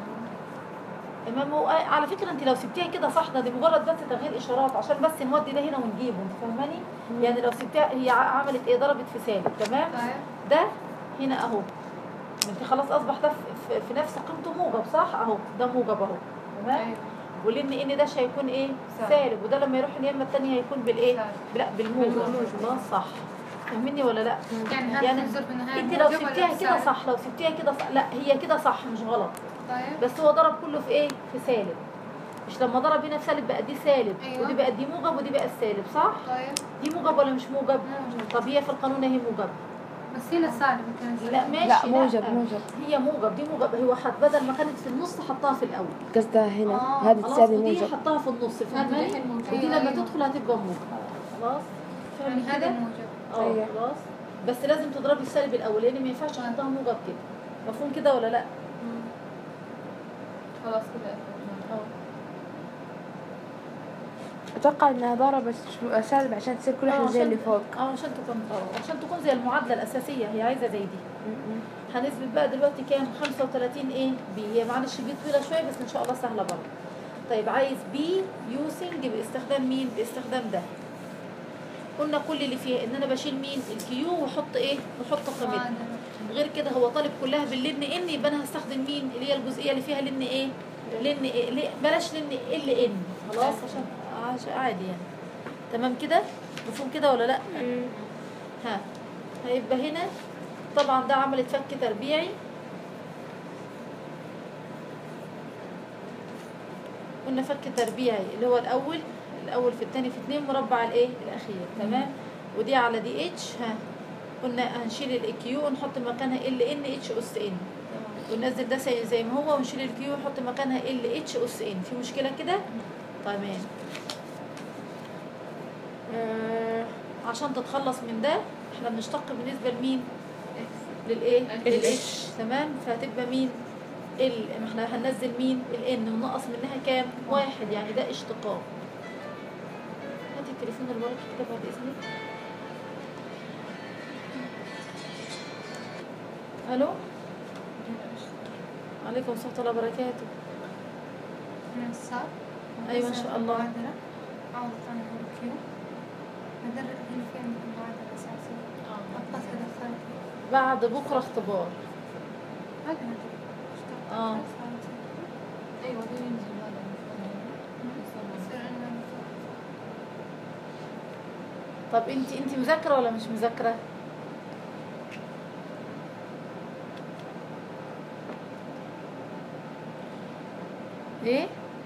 تمام هو آه، على فكره انت لو سبتيها كده صح ده دي مجرد بس تغيير اشارات عشان بس نودي ده هنا ونجيبه انت فاهماني يعني لو سبتيها هي ع- عملت ايه ضربت في سالب تمام طيب ده هنا اهو انت خلاص اصبح ده في, في, في نفس قيمته موجب صح اهو ده موجب اهو تمام أيوة. ولان ان ده هيكون ايه سالب. سالب وده لما يروح اليمه الثانيه هيكون بالايه سالب. لا بالموجب خلاص صح فاهمني ولا لا يعني هذا يعني يعني في النهاية انت لو موجب ولا سبتيها كده سالب؟ صح لو سبتيها كده صح لا هي كده صح مش غلط طيب بس هو ضرب كله في ايه في سالب مش لما ضرب هنا في سالب بقى دي سالب أيوة. ودي بقت دي موجب ودي بقت سالب صح طيب دي موجب ولا مش موجب موجب. طب هي في القانون اهي موجب بس هنا سالب كان لا ماشي لا موجب موجب هي موجب دي موجب هو حط بدل ما كانت في النص حطها في الاول قصدها هنا آه، هذه خلاص تساوي ودي موجب حطها في النص فاهماني الحين موجب. ودي أيوة، لما أيوة. تدخل هتبقى موجب خلاص يعني فاهمة هذا كده الموجب اه أيوة. خلاص بس لازم تضربي السالب الاول لان ما ينفعش تحطها موجب كده مفهوم كده ولا لا خلاص كده اه أتوقع إنها ضربت شو- سالب عشان تصير كل واحدة آه، زي عشان- اللي فوق اه عشان تكون اه عشان تكون زي المعادله الاساسيه هي عايزه زي دي م-م. هنثبت بقى دلوقتي كام 35 ايه بي هي معلش بي طويله شويه بس ان شاء الله سهله برضه طيب عايز بي يوسنج باستخدام مين باستخدام ده قلنا كل اللي فيها ان انا بشيل مين الكيو واحط ايه واحط قيمتها غير كده هو طالب كلها باللن ان يبقى انا هستخدم مين اللي هي الجزئيه اللي فيها لن ايه لن إيه؟ ليه؟ بلاش لن ال ان خلاص عشان عشان عادي يعني تمام كده مفهوم كده ولا لا ها هيبقى هنا طبعا ده عملت فك تربيعي قلنا فك تربيعي اللي هو الاول الاول في الثاني في اتنين مربع الايه الاخير تمام ودي على دي اتش ها قلنا هنشيل الاكيو ونحط مكانها ال ان اتش اس ان وننزل ده زي زي ما هو ونشيل الكيو ونحط مكانها ال اتش اس ان في مشكله كده تمام آه عشان تتخلص من ده احنا بنشتق بالنسبه لمين للايه للاتش تمام فهتبقى مين ال ما احنا هننزل مين الان ونقص منها كام واحد يعني ده اشتقاق هاتي التليفون اللي وراك كده بعد اذنك الو عليكم السلام ورحمه الله وبركاته من الصاد أيوة إن شاء الله. المعادلة عوض عنها الكيو ندرب هنا فين المعادلة الأساسية أبقى دخلت بعد بكره اختبار هذا آه. ايوه ده ينزل هذا المفروض. يصير عندنا طب انت انت مذاكره ولا مش مذاكره ايه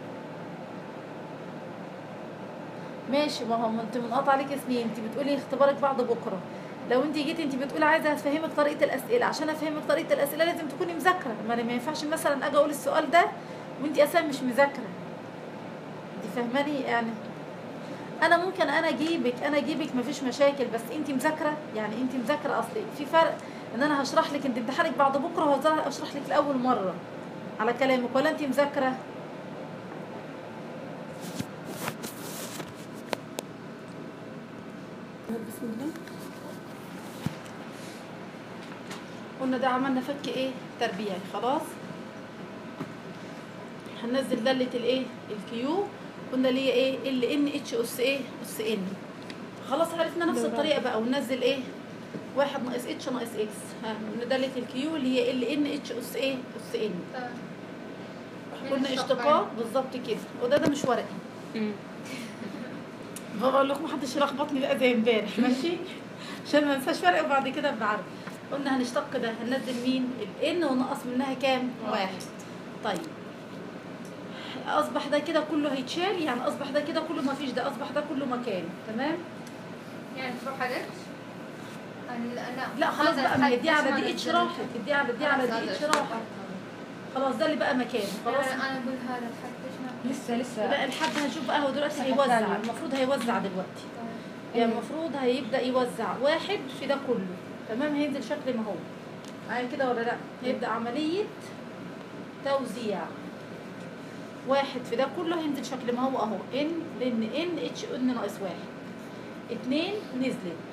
ماشي ما هو ما انت منقطع عليك سنين انت بتقولي اختبارك بعد بكره لو انت جيتي انت بتقولي عايزه افهمك طريقه الاسئله عشان افهمك طريقه الاسئله لازم تكوني مذاكره ما ما ينفعش مثلا اجي اقول السؤال ده وانت اساسا مش مذاكره انت فاهماني يعني انا ممكن انا اجيبك انا اجيبك مفيش مشاكل بس انت مذاكره يعني انت مذاكره اصلي في فرق ان انا هشرح لك انت امتحانك بعد بكره وهشرح لك لاول مره على كلامك ولا انت مذاكره بسم الله قلنا ده عملنا فك ايه تربيعي خلاص هننزل دالة الايه الكيو قلنا ليه ايه ال ان اتش اس ايه اس ان خلاص عرفنا نفس الطريقه بقى وننزل ايه واحد ناقص اتش ناقص اكس ها قلنا دالة الكيو اللي هي ال ان اتش اس ايه اس ان تمام قلنا اشتقاق بالظبط كده وده ده مش ورقي مم. بقول لكم محدش يلخبطني بقى زي امبارح ماشي عشان ما انساش فرق وبعد كده بعرف قلنا هنشتق ده هننزل مين الان ونقص منها كام واحد طيب اصبح ده كده كله هيتشال يعني اصبح ده كده كله ما فيش ده اصبح ده كله مكان تمام يعني تروح على اتش لا لا خلاص هذا بقى ما هي الحد دي على اسمه دي اتش الجنرال. راحت دي على دي على خلاص دي هذا اتش الشيء. راحت خلاص ده اللي بقى مكان خلاص انا انا اقول هذا الحد ايش لسه لسه لا الحد هنشوف بقى هو دلوقتي صح، هيوزع الثانية. المفروض هيوزع دلوقتي يعني المفروض هيبدا يوزع واحد في ده كله تمام هينزل شكل ما هو معايا كده ولا لا هيبدا عمليه توزيع واحد في ده كله هينزل شكل ما هو اهو ان لان ان اتش ان ناقص واحد اتنين نزلت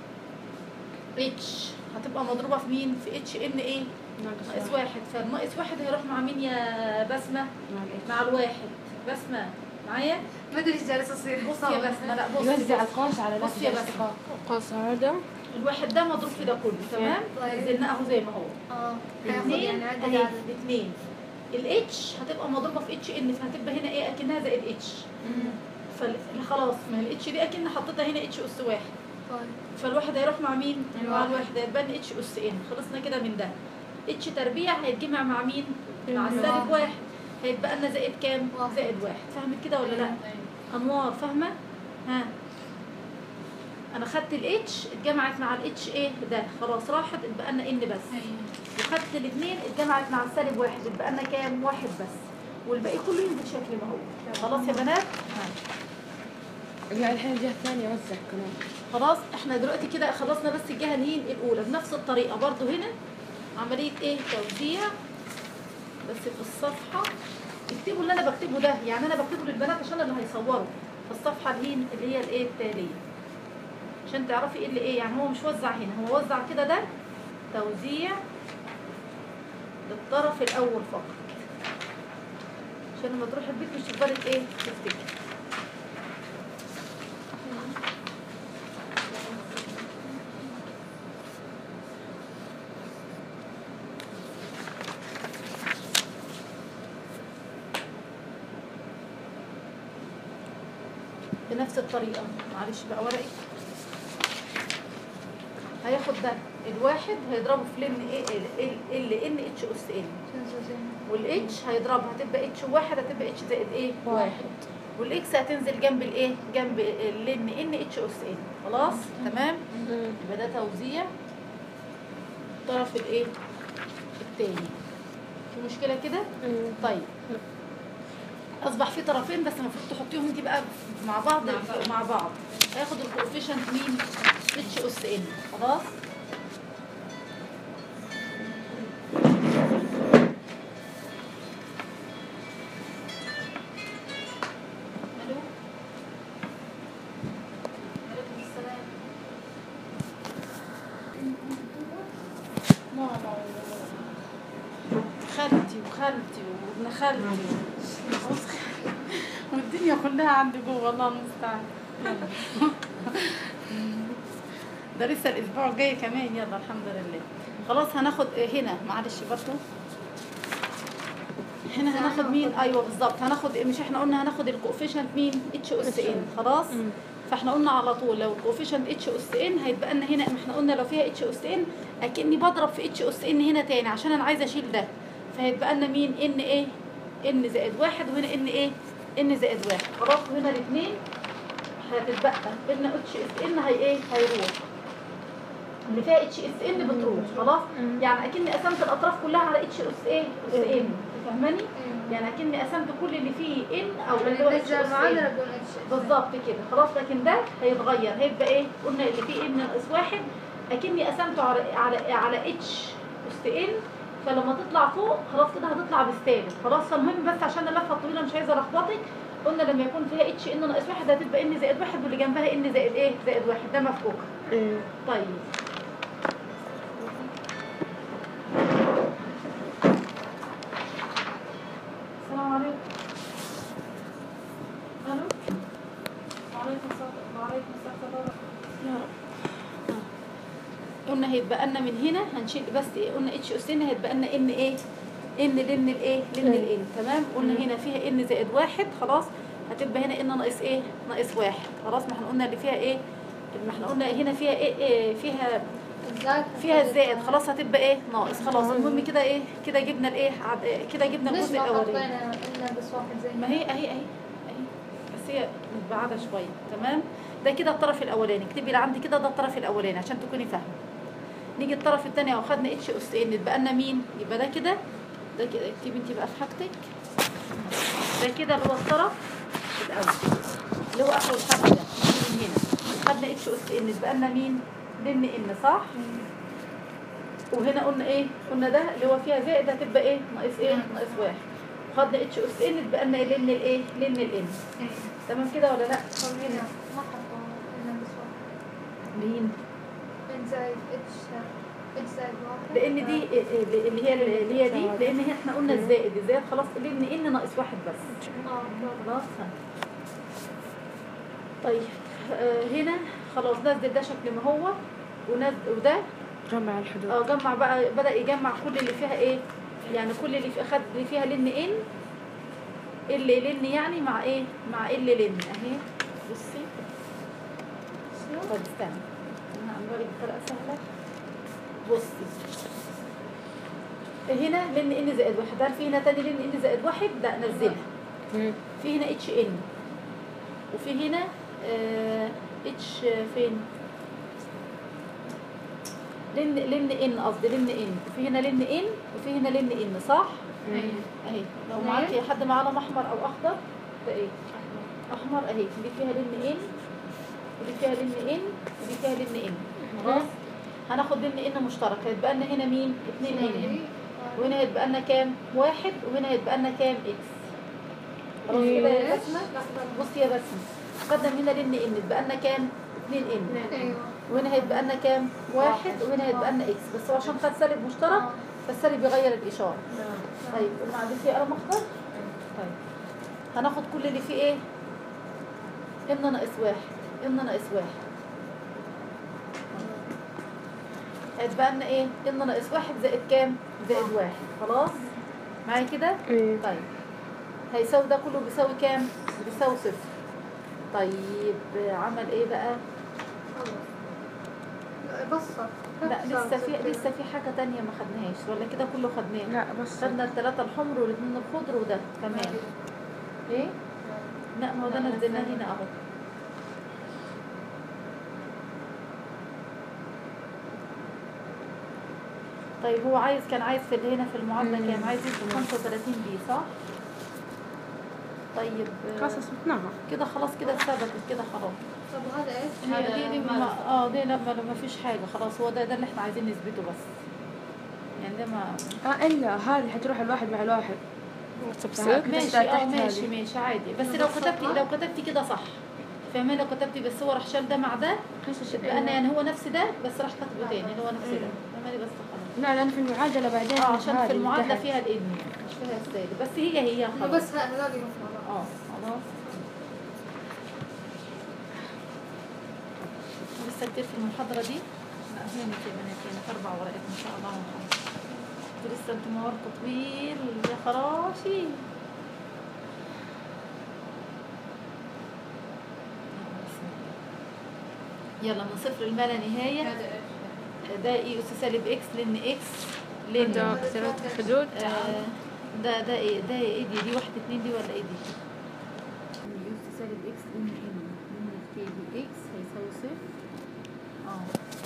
اتش هتبقى مضروبه في مين في اتش ان ايه ناقص واحد فالناقص واحد هيروح مع مين يا بسمه مع الإيه؟ مع الواحد بسمه معايا ما ادري ايش جالس يصير بصي يا بسمه لا بصي يوزع بصي. القوس على نفس بصي يا بسمة. الاشتقاق قوس هذا الواحد ده مضروب في ده كله تمام طيب. نزلناه اهو زي ما هو اه هياخد الاثنين يعني عدد اهي عدد الاثنين الاتش هتبقى مضروبه في اتش ان فهتبقى هنا ايه اكنها زي الاتش فخلاص ما هي الاتش دي اكن حطيتها هنا اتش اس واحد طيب فالواحد هيروح مع مين؟ مع الواحد. الواحد هيتبان اتش اس ان خلصنا كده من ده اتش تربيع هيتجمع مع مين؟ مع السالب الواحد. واحد هيتبقى لنا زائد كام؟ واحد. زائد واحد فهمت كده ولا لا؟ انوار فاهمه؟ ها انا خدت الاتش اتجمعت مع الاتش ايه ده خلاص راحت اتبقى لنا ان بس وخدت الاثنين اتجمعت مع السالب واحد اتبقى لنا كام؟ واحد بس والباقي كله ينزل شكل ما هو خلاص يا بنات؟ ها. لا الحين الجهة الثانية وزع كمان خلاص احنا دلوقتي كده خلصنا بس الجهه الهين الاولى بنفس الطريقه برضو هنا عمليه ايه توزيع بس في الصفحه اكتبوا اللي انا بكتبه ده يعني انا بكتبه للبنات عشان اللي هيصوروا في الصفحه الهين اللي هي الايه التاليه عشان تعرفي ايه اللي ايه يعني هو مش وزع هنا هو وزع كده ده توزيع للطرف الاول فقط عشان لما تروح البيت مش تفضلي ايه تفتكري بنفس الطريقة معلش بقى ورقي هياخد ده الواحد هيضربه في لن ايه ال ان اتش اس ان والاتش هيضربها هتبقى اتش واحد هتبقى اتش زائد ايه واحد والاكس هتنزل جنب الايه جنب اللن ان اتش اس ان خلاص تمام يبقى ده توزيع الطرف الايه التاني في مشكلة كده طيب اصبح في طرفين بس المفروض تحطيهم انت بقى مع بعض مع بعض هياخد الكوفيشنت مين اتش اس ان خلاص الو عليكم السلام ماما خالتي وخالتي وابن خالتي وجوز خالتي والدنيا كلها عندي جوه والله المستعان ده لسه الاسبوع الجاي كمان يلا الحمد لله خلاص هناخد هنا معلش برضه هنا هناخد مين ايوه بالظبط هناخد مش احنا قلنا هناخد الكوفيشنت مين اتش اس ان خلاص فاحنا قلنا على طول لو الكوفيشنت اتش اس ان هيتبقى لنا هنا ما احنا قلنا لو فيها اتش اس ان اكني بضرب في اتش اس ان هنا تاني عشان انا عايزه اشيل ده فهيتبقى لنا مين ان ايه ان زائد واحد وهنا ان ايه ان زائد واحد خلاص وهنا الاثنين هتتبقى ان اتش اس ان هي ايه هيروح اللي فيها اتش اس ان بتروح خلاص يعني اكني قسمت الاطراف كلها على اتش اس ايه اس ان فاهماني يعني اكني قسمت كل اللي فيه ان او اللي هو اتش نرجع اس معادلة ان بدون اتش بالظبط كده خلاص لكن ده هيتغير هيبقى ايه قلنا اللي فيه ان ناقص واحد اكني قسمته على على على اتش اس ان فلما تطلع فوق خلاص كده هتطلع بالثابت خلاص فالمهم بس عشان اللفه الطويله مش عايزه الخبطك قلنا لما يكون فيها اتش ان ناقص واحد هتبقى ان زائد واحد واللي جنبها ان زائد ايه زائد واحد ده مفكوك طيب السلام عليكم الو وعليكم السلام وعليكم السلام ورحمة الله. يا رب قلنا هيتبقى لنا من هنا هنشيل بس ايه قلنا اتش اس ان هيتبقى لنا ان ايه ان لن الايه لن الان تمام قلنا هنا فيها ان زائد واحد خلاص هتبقى هنا ان ناقص ايه ناقص واحد خلاص ما احنا قلنا اللي فيها ايه ما احنا قلنا هنا فيها ايه, إيه فيها الزائد فيها الزائد خلاص هتبقى ايه ناقص خلاص المهم كده ايه كده جبنا الايه عد- كده جبنا ليش الجزء ما الاولاني حطينا إلا بس واحد زي ما هي اهي اهي اهي بس هي متبعده شويه تمام ده كده الطرف الاولاني اكتبي اللي عندي كده ده الطرف الاولاني عشان تكوني فاهمه نيجي الطرف الثاني اهو خدنا اتش اس ان اتبقى لنا مين يبقى ده كده ده كده اكتبي انت بقى في حاجتك ده كده اللي هو الطرف الاول اللي هو اخر الحرف ده من هنا خدنا اتش اس ان اتبقى لنا مين لن ان صح وهنا قلنا ايه قلنا ده اللي هو فيها زائد هتبقى ايه ناقص ايه ناقص واحد خدنا اتش اس ان اتبقى لنا لن الايه لن الان تمام كده ولا لا طب هنا ما حطوا إلا بس واحد مين إن زائد اتش اتش زائد واحد لان دي اللي هي اللي هي دي لان هي احنا قلنا الزائد الزائد خلاص لان ان ناقص واحد بس اه خلاص طيب آه، هنا خلاص نزل ده شكل ما هو ونزل وده جمع الحدود اه جمع بقى بدا يجمع كل اللي فيها ايه يعني كل اللي في خد اللي فيها لن ان اللي لن يعني مع ايه مع ال لن اهي بصي طب استنى انا عامله لك بطريقه سهله بصي هنا لن ان زائد واحد هل في هنا تاني لن ان زائد واحد لا نزلها مم. في هنا اتش ان وفي هنا آه، اتش فين لن لن ان قصدي لن ان وفي هنا لن ان وفي هنا لن ان صح اهي لو معاكي حد معاه قلم احمر او اخضر ده ايه احمر اهي دي فيها لن ان ودي فيها لن ان ودي فيها لن ان خلاص هناخد لن ان مشترك هيتبقى لنا هنا مين اتنين ان وهنا هيتبقى لنا كام واحد وهنا هيتبقى لنا كام اكس خلاص كده يا بسمه بصي يا بسمه خدنا من هنا لن ان اتبقى لنا كام اتنين ان ايوه وهنا هيتبقى لنا كام واحد وهنا هيتبقى لنا اكس بس هو عشان خد سالب مشترك فالسالب بيغير الاشاره طيب قلنا عندي فيه قلم اخضر طيب هناخد كل اللي فيه ايه ان ناقص واحد ان ناقص واحد هيتبقى لنا ايه ان ناقص واحد زائد كام زائد واحد خلاص معايا كده إيه. طيب هيساوي ده كله بيساوي كام بيساوي صفر طيب عمل ايه بقى بصة لا لسه في لسه في حاجه تانية ما خدناهاش ولا كده كله خدناه لا بس خدنا الثلاثه الحمر والاثنين الخضر وده كمان ايه لا ما هو ده نزلناه هنا اهو طيب هو عايز كان عايز في هنا في المعادله كام عايز يدي 35 بي صح طيب آه، خلاص اثبتناها كده خلاص كده ثبتت كده خلاص طب هذا ايش؟ هي دي دي ما اه دي لما ما فيش حاجه خلاص هو ده ده اللي احنا عايزين نثبته بس يعني ده ما اه الا هذه حتروح الواحد مع الواحد تفصيل ماشي تحت اه هذه. ماشي ماشي عادي بس لو كتبتي لو كتبتي كده صح فاهمين لو كتبتي بس هو راح شال ده مع ده يبقى انا يعني هو نفس ده بس راح كاتبه تاني اللي هو نفس ده فاهماني بس خلاص لا لان في المعادله بعدين اه عشان هذه في اللي المعادله تحت. فيها الان مش فيها السالب بس هي هي إنه خلاص بس هذا يروح مع بعض اه خلاص لسه كتير في المحاضرة دي لا هنا في بنات هنا في أربع ورقات إن شاء الله ونخلص انتوا لسه انتوا موركم طويل يا خراشي يلا من صفر لما لا نهاية هذا ايش؟ ده اي اس سالب اكس لن اكس لن ده كسرت الحدود آه ده ده ايه ده ايه دي دي واحد اتنين دي ولا ايه دي يوز سالب اكس ان ان من كي دي اكس هيساوي صفر اه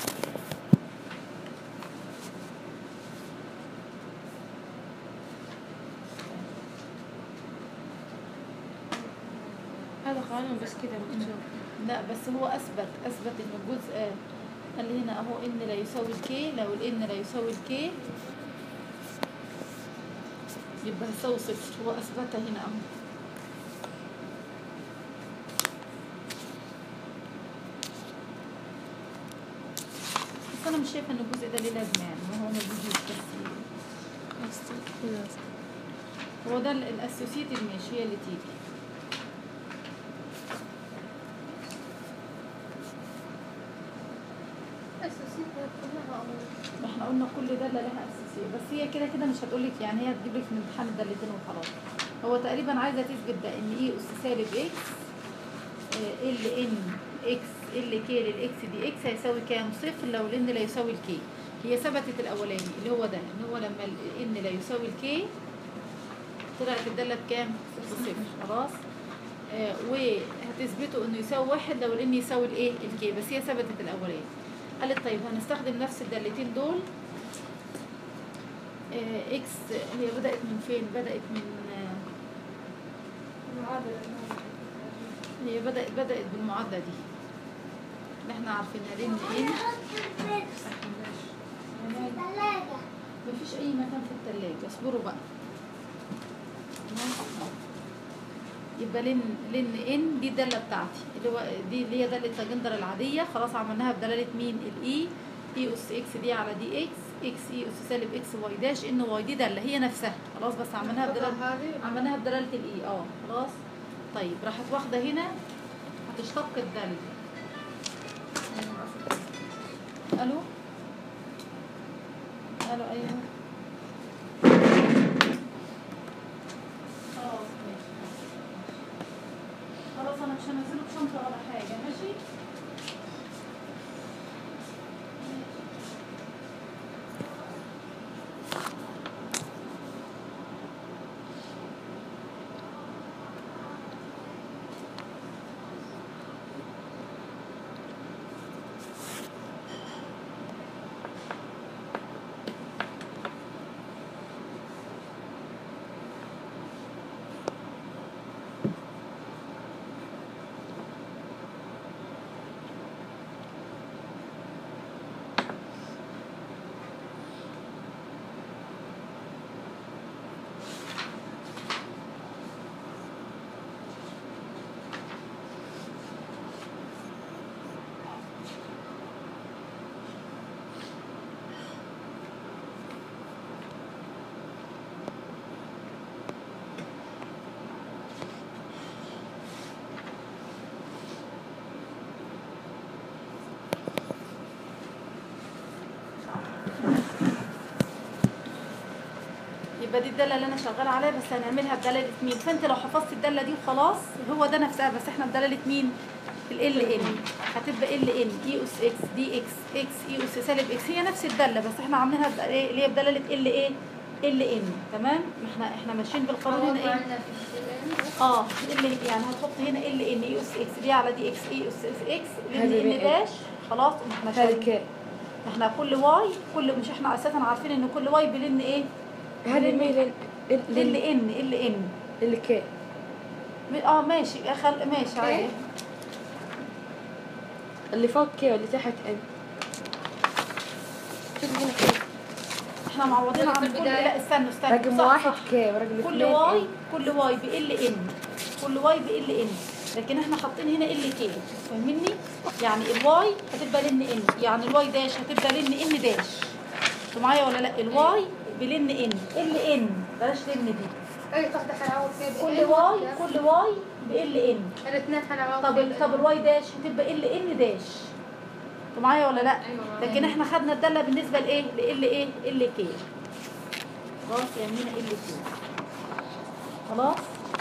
هذا قانون بس كده مكتوب لا بس هو اثبت اثبت ان الجزء آه، قال لي هنا اهو ان لا يساوي الكي لو الان لا يساوي الكي يبقى يساوي صفر هو اثبتها هنا اهو بس انا مش شايفه ان الجزء ده ليه لازمه يعني ما هو ما بيجيش بس هو ده الاسوسيتد ماشي هي اللي تيجي أساسيتها كلها أو ما احنا قلنا كل داله لها اساسيه بس هي كده كده مش هتقول لك يعني هي هتجيب لك في الامتحان الدالتين وخلاص هو تقريبا عايزه تثبت ده ان اي اس سالب اكس ال ان اكس ال كي للاكس دي اكس هيساوي كام صفر لو الان لا يساوي الكي هي ثبتت الاولاني اللي هو ده ان هو لما الان لا يساوي الكي طلعت الداله بكام بصفر خلاص آه وهتثبتوا انه يساوي واحد لو الان يساوي الايه الكي بس هي ثبتت الاولاني قالت طيب هنستخدم نفس الدالتين دول آه، اكس هي بدأت من فين؟ بدأت من آه، المعادلة هي بدأت بدأت بالمعادلة دي اللي احنا عارفينها لان ان مفيش أي مكان في التلاجة اصبروا بقى تمام؟ يبقى لن لن ان دي الداله بتاعتي اللي هو دي اللي هي داله تاجندر العاديه خلاص عملناها بدلاله مين الاي اي اس اكس دي على دي اكس اكس اي اس سالب اكس واي داش ان واي دي داله هي نفسها خلاص بس عملناها بدلاله هذه عملناها بدلاله الاي اه خلاص طيب راحت واخده هنا هتشتق الداله الو الو ايوه خلاص ماشي خلاص انا مش هنزله بشنطه ولا حاجه ماشي يبقى دي الداله اللي انا شغاله عليها بس هنعملها بدلاله مين فانت لو حفظت الداله دي وخلاص هو ده نفسها بس احنا بدلاله مين ال ان هتبقى ال ان اي اس اكس دي اكس اكس اي اس سالب اكس هي نفس الداله بس احنا عاملينها بد- إيه اللي هي بدلاله ال ايه ال ان تمام احنا احنا ماشيين بالقانون هنا ايه عندنا في الشيء اه ال يعني هتحط هنا ال ان اي اس اكس دي على دي اكس اي اس اكس ال هذه ان بقى. داش خلاص احنا هذه شايفين كي احنا كل واي كل مش احنا اساسا عارفين ان كل واي بلن ايه هذه مين ال ان ال ان اللي كي اه ماشي خل ماشي عادي اللي فوق كي واللي تحت ام شوف هنا كي احنا معوضين في عن كل البداية. لا استنوا استنوا رقم صح، واحد صح. كي ورقم كل اثنين واي ام كل واي بال ان كل واي بال ان لكن احنا حاطين هنا ال كي فاهمني يعني الواي هتبقى لن ان يعني الواي داش هتبقى لن ان داش انتوا معايا ولا لا الواي بلن ان ال ان بلاش لن دي اي قصدك حنعوض فيه كل واي كل واي بال ان الاثنين حنعوض طب ال- طب الواي داش هتبقى ال ان داش انتوا معايا ولا لا أيوة. لكن احنا خدنا الداله بالنسبه لايه لال ايه ال كي خلاص يعني هنا ال كي خلاص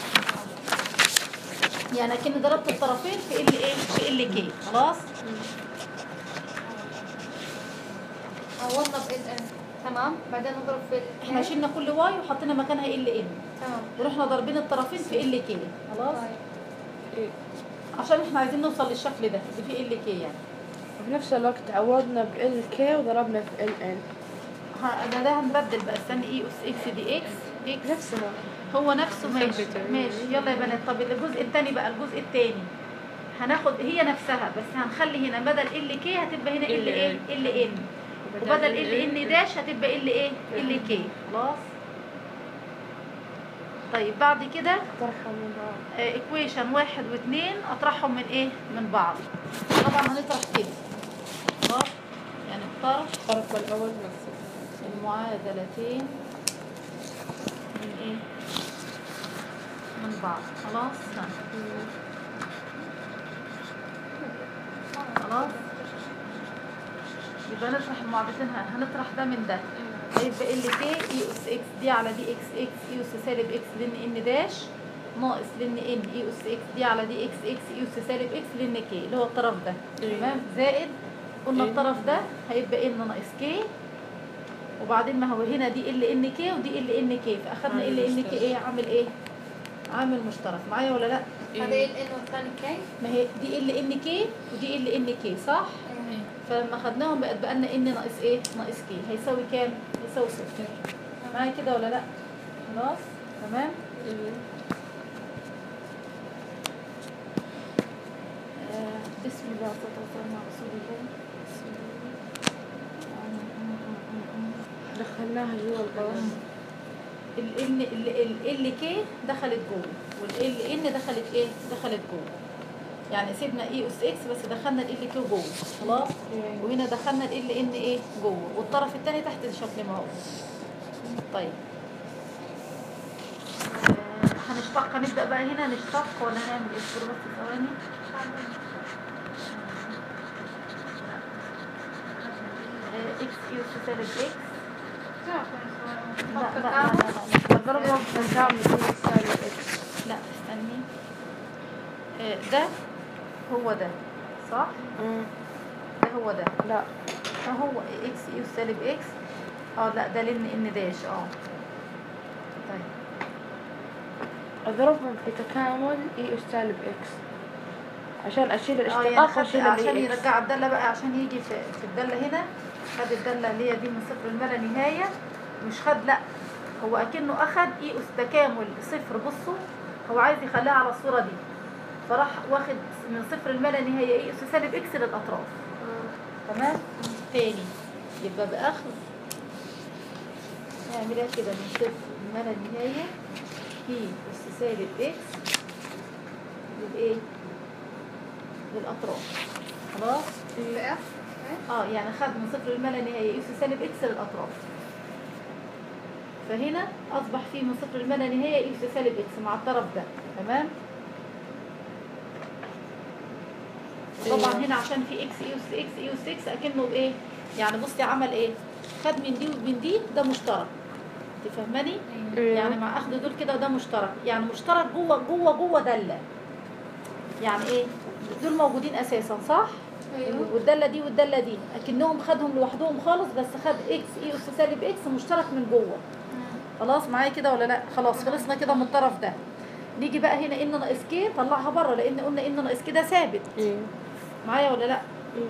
يعني اكن ضربت الطرفين في ال ايه في ال كي خلاص عوضنا بال ان تمام بعدين نضرب في ال احنا شلنا كل واي وحطينا مكانها ال ان تمام ورحنا ضاربين الطرفين في ال كي خلاص طيب. عشان احنا عايزين نوصل للشكل ده اللي فيه ال كي يعني وفي نفس الوقت عوضنا ب ال كي وضربنا في ال ان ها- ده ده هنبدل بقى استني اي اس اكس دي اكس اكس نفسها هو نفسه ماشي مثبتة. ماشي يلا يا بنات طب الجزء الثاني بقى الجزء الثاني هناخد هي نفسها بس هنخلي هنا بدل ال كي هتبقى هنا ال ايه ال ان وبدل ال ان داش هتبقى ال ايه ال كي خلاص طيب بعد كده طرحها من بعض ايكويشن واحد واثنين اطرحهم من ايه من بعض طبعا هنطرح كده خلاص يعني اختار الطرف الأول نفسه المعادلتين من ايه من بعض خلاص ها. خلاص يبقى نطرح المعادلتين ه- هنطرح ده من ده هيبقى ال كي اي اس اكس دي على دي اكس اكس اي اس سالب اكس لن ان داش ناقص لن ان اي اس اكس دي على دي اكس اكس اي اس سالب اكس لن كي اللي هو الطرف ده إيه. تمام زائد قلنا إيه. الطرف ده هيبقى ان ناقص كي وبعدين ما هو هنا دي ال ان كي ودي ال ان كي فاخدنا عامل ال ان كي مشترك. ايه عامل ايه عامل مشترك معايا ولا لا هذه ال ان والثاني كي ما هي دي ال ان كي ودي ال ان كي صح فلما خدناهم بقت بقى لنا ان ناقص ايه ناقص كي هيساوي كام هيساوي صفر معايا كده ولا لا خلاص تمام آه بسم الله والصلاه والسلام على رسول الله دخلناها جوا القوام ال ان ال ال كي دخلت جوه والال ان دخلت ايه دخلت جوه يعني سيبنا اي اس اكس بس دخلنا ال كي جوه خلاص وهنا دخلنا ال ان ايه جوه والطرف الثاني تحت الشكل ما هو طيب آه، هنشتق هنبدا بقى هنا نشتق ولا هنعمل ايه اصبروا بس ثواني آه، اكس اي اس سالب اكس لا لا لا لا ضربنا في الكامل في السالب اكس لا استني آه، ده هو ده صح ده هو ده لا ده هو اكس يو سالب اكس اه لا ده لن ان داش اه طيب اضربهم في تكامل اي اس سالب اكس عشان اشيل اه يعني الاشتقاق خد واشيل عشان الاي اكس يرجع الداله بقى عشان يجي في, في الداله هنا خد الداله اللي هي دي من صفر لما نهايه مش خد لا هو اكنه اخد اي اس تكامل صفر بصوا هو عايز يخليها على الصوره دي فراح واخد من صفر لما لا نهايه اي اس سالب اكس للاطراف تمام تاني يبقى باخذ نعملها كده من صفر لما لا نهايه في اس سالب اكس للايه للاطراف خلاص اه يعني خد من صفر لما لا نهايه اس سالب اكس للاطراف فهنا اصبح في من صفر لما لا نهايه اس سالب اكس مع الطرف ده تمام طبعا هنا عشان في اكس اي اس اكس اي اس اكس اكنه بايه يعني بصي عمل ايه خد من دي ومن دي ده مشترك تفهمني يعني مع اخذ دول كده ده مشترك يعني مشترك جوه جوه جوه داله يعني ايه دول موجودين اساسا صح ايوه والداله دي والداله دي اكنهم خدهم لوحدهم خالص بس خد اكس اي اس سالب اكس مشترك من جوه خلاص معايا كده ولا لا خلاص خلصنا كده من الطرف ده نيجي بقى هنا ان ناقص كي طلعها بره لان قلنا ان ناقص كي ده ثابت ايه معايا ولا لا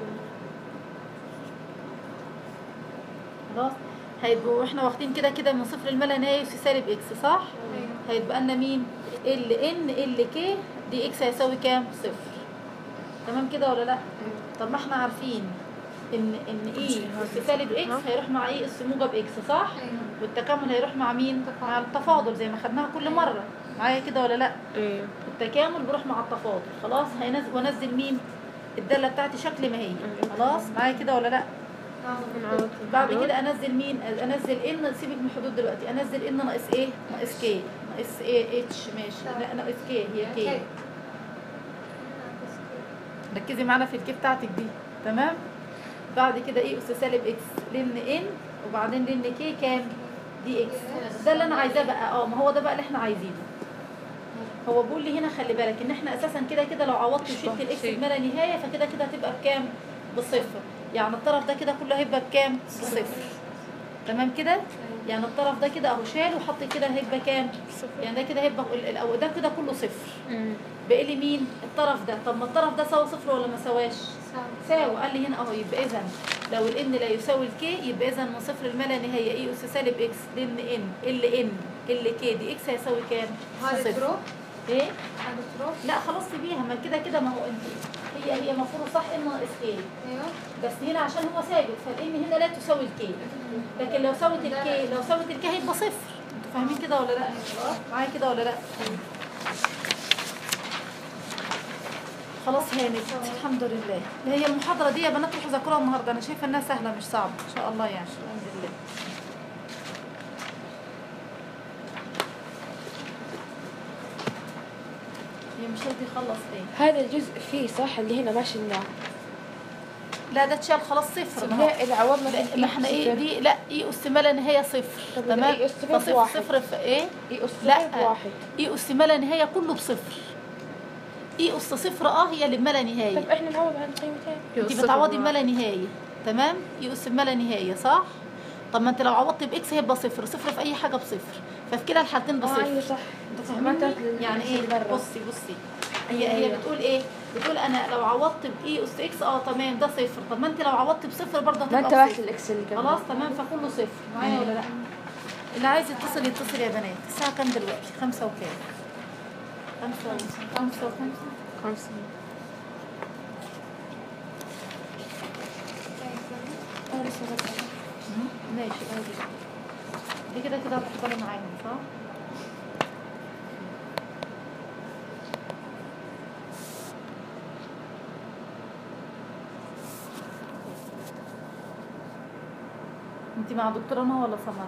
خلاص هيبقوا احنا واخدين كده كده من صفر لما لا نهايه يساوي سالب اكس صح هيتبقى لنا مين ال ان ال كي دي اكس هيساوي كام صفر تمام كده ولا لا طب ما احنا عارفين ان ان اي اس سالب اكس هيروح مع اي اس موجب اكس صح والتكامل هيروح مع مين مع التفاضل زي ما خدناها كل مره معايا كده ولا لا ايه التكامل بيروح مع التفاضل خلاص هينزل وانزل مين الداله بتاعتي شكل ما هي خلاص معايا كده ولا لا بعد كده انزل مين انزل ان سيبك من الحدود دلوقتي انزل ان ناقص ايه ناقص كي ناقص ايه اتش ماشي لا ناقص كي هي كي ركزي معانا في الكي بتاعتك دي تمام بعد كده ايه اس سالب اكس لن ان وبعدين لن كي كام دي اكس ده اللي انا عايزاه بقى اه ما هو ده بقى اللي احنا عايزينه هو بيقول لي هنا خلي بالك ان احنا اساسا كده كده لو عوضت وشلت الاكس بما لا نهايه فكده كده هتبقى بكام بصفر يعني الطرف ده كده كله هيبقى بكام بصفر تمام كده يعني الطرف ده كده اهو شال وحط كده هيبقى كام يعني ده كده هيبقى ال- الأول ده كده كله صفر باقي لي مين الطرف ده طب ما الطرف ده ساوي صفر ولا ما سواش ساوي قال لي هنا اهو يبقى اذا لو الان لا يساوي الكي يبقى اذا من صفر لما لا نهايه اي اس سالب اكس لان ان ال ان ال كي دي اكس هيساوي كام؟ هذا صفر. تروح ايه؟ هذا تروح لا خلاص سيبيها ما كده كده ما هو انت هي هي المفروض صح ان ناقص كي ايوه بس هنا عشان هو ثابت فالان هنا لا تساوي الكي لكن لو ساوت الكي لو ساوت الكي هيبقى صفر انتوا فاهمين كده ولا لا؟ معايا كده ولا لا؟ خلاص هانت الحمد لله هي المحاضرة دي يا بنات روحوا ذاكروها النهارده انا شايفة انها سهلة مش صعبة ان شاء الله يعني الحمد لله هي مش راضي يخلص ايه هذا الجزء فيه صح اللي هنا ما شلناه لا ده اتشال خلاص صفر ما هو- لا اللي عوضنا لا فيه ما احنا ايه صفر. دي لا اي اس ما لا نهايه صفر طب تمام إيه أس صفر فصفر بواحد. صفر في ايه اي اس لا لا واحد اي اس ما لا نهايه كله بصفر اي اس صفر اه هي اللي ما لا نهايه طب احنا نعوض عن قيمتين انت بتعوضي ما لا نهايه تمام اي اس ما لا نهايه صح طب ما انت لو عوضت باكس هيبقى صفر صفر في اي حاجه بصفر ففي كلا الحالتين اه ايوه بصفر صح انت ما فاهمني انت يعني ايه اللي برا. بصي بصي هي هي أيوة. بتقول ايه بتقول انا لو عوضت باي اس اكس اه تمام ده صفر طب ما انت لو عوضت بصفر برضه ما هتبقى انتبهت بصفر الاكس اللي قبل خلاص تمام فكله صفر معايا ولا لا اللي عايز يتصل يتصل يا بنات الساعة كام دلوقتي خمسة وكام خمسة و- خمسة وخمسة خمسة مم. ماشي عادي دي كده كده هتحضري معاهم صح انت مع دكتورة نهى ولا سمر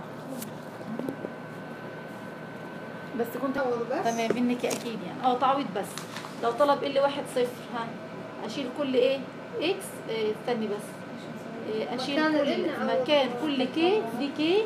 بس كنت تعوض بس؟ تمام منك اكيد يعني اه تعويض بس لو طلب ال واحد صفر ها اشيل كل ايه اكس إيه استني بس إيه اشيل مكان كل ال أعوض مكان كل كي دي كي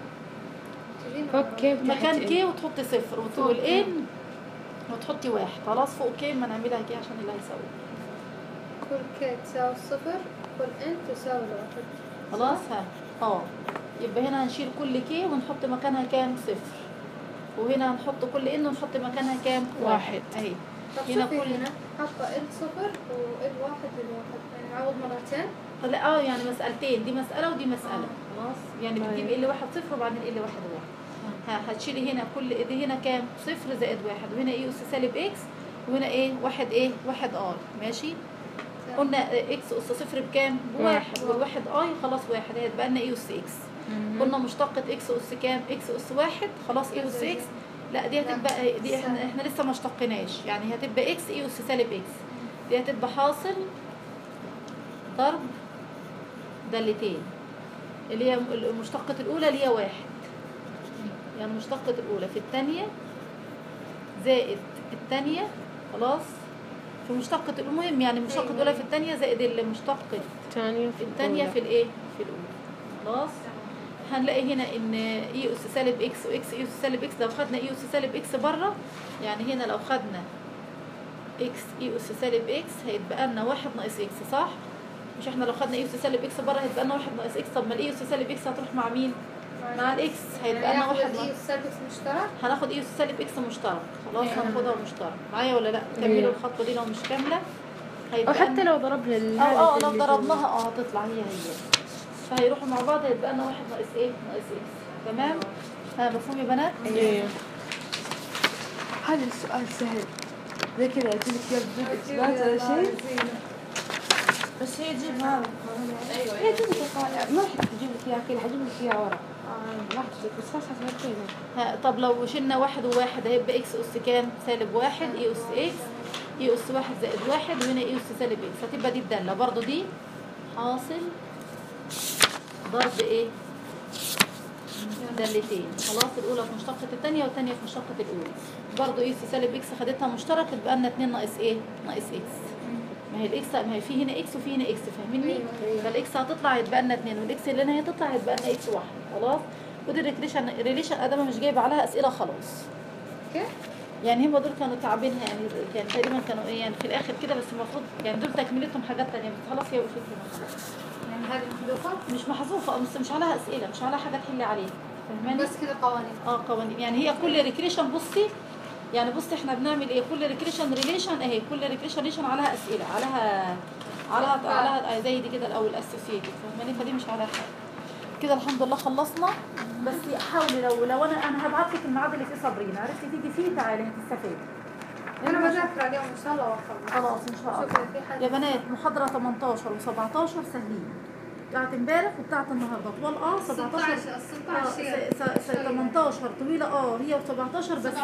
تجينا فوق كيف مكان كي وتحطي صفر وتقول ان وتحطي واحد خلاص فوق كي ما نعملها كي عشان اللي هيساوي كل كي تساوي صفر كل ان تساوي الواحد خلاص ها اه يبقى هنا هنشيل كل كي ونحط مكانها كام صفر وهنا هنحط كل ان ونحط مكانها كام واحد اهي طب هنا شوفي كل- هنا حاطة ال صفر وال واحد للواحد يعني نعوض مرتين لا اه يعني مسألتين دي مسألة ودي مسألة خلاص يعني بتجيب ال واحد صفر وبعدين ال واحد واحد ها هتشيلي هنا كل دي هنا كام صفر زائد واحد وهنا ايه اس سالب اكس وهنا ايه واحد ايه واحد ار ماشي قلنا اكس اس صفر بكام بواحد والواحد اي خلاص واحد هيتبقى لنا ايه اس اكس قلنا مشتقة اكس اس كام اكس اس واحد خلاص ايه اس اكس لا دي هتبقى دي احنا احنا لسه ما اشتقناش يعني هتبقى اكس ايه اس سالب اكس دي هتبقى حاصل ضرب دالتين اللي هي المشتقة الأولى اللي هي واحد يعني المشتقة الأولى في الثانية زائد الثانية خلاص في مشتقة المهم يعني المشتقة الأولى في الثانية زائد المشتقة الثانية في الثانية الأولى. في الإيه؟ في الأولى خلاص هنلاقي هنا ان اي اس سالب اكس واكس اي اس سالب اكس لو خدنا اي اس سالب اكس بره يعني هنا لو خدنا اكس اي اس سالب اكس هيتبقى لنا واحد ناقص اكس صح؟ مش احنا لو خدنا اي اس سالب اكس بره هيتبقى لنا واحد ناقص اكس طب ما الاي اس سالب اكس هتروح مع مين؟ مع الاكس هيتبقى لنا واحد اي ناقص السالب مشترك هناخد اي اس سالب اكس مشترك خلاص هناخدها مشترك معايا ولا لا؟ كملوا الخطوه دي لو مش كامله او هيتبقى حتى لنا- لو ضربنا ال- اه اه هذا لو اللي ضربناها اه هتطلع هي هي فهيروحوا مع بعض هيتبقى لنا واحد ناقص ايه ناقص اكس تمام ها مفهوم يا بنات ايه هذا السؤال سهل زي كذا قلت لك يا بدون اثبات ولا شيء بس هي تجيب هذا هي تجيب لك القاعدة. ما راح تجيب لك اياها كذا حجيب لك اياها ورا راح تجيب بس خلاص هتمرتين ها طب لو شلنا واحد وواحد هيبقى اكس اس كام سالب واحد اي اس اكس اي اس واحد زائد واحد وهنا اي اس سالب اكس هتبقى دي الدالة برضو دي حاصل ضرب ايه دالتين خلاص الاولى في مشتقة الثانية والثانية في مشتقة الاولى برضو اي اس سالب اكس خدتها مشترك يبقى لنا 2 ناقص ايه ناقص اكس ما هي الاكس ما هي في هنا اكس وفي هنا اكس فاهميني فالاكس هتطلع هيتبقى لنا 2 والاكس اللي هنا هتطلع هيتبقى لنا اكس واحد خلاص ودي الريليشن ريليشن ادم مش جايب عليها اسئله خلاص كيف؟ يعني هم دول كانوا تعبينها يعني كان تقريبا كانوا ايه يعني في الاخر كده بس المفروض يعني دول تكملتهم حاجات تانية بس خلاص هي وصلت لنا خلاص يعني هذه محذوفة مش محذوفه بس مش عليها اسئله مش عليها حاجه تحلي عليها فاهماني بس كده قوانين اه قوانين يعني هي كل ريكريشن بصي يعني بصي احنا بنعمل ايه كل ريكريشن ريليشن اهي كل ريكريشن ريليشن عليها اسئله عليها عليها عليها آه زي دي كده الاول اسوسيتد فاهماني فدي مش عليها حاجه كده الحمد لله خلصنا بس حاولي لو لو انا انا هبعت لك الميعاد اللي فيه صابرين عرفتي تيجي فيه تعالي هتستفادي أنا بذاكر اليوم إن شاء الله وأخلص خلاص ان شاء الله شكرا في حاجة يا بنات محاضرة 18 و17 سهلين بتاعت امبارح وبتاعت النهارده طوال اه 17 16 اه 16 س- س- س- 18 طويلة اه هي و17 بس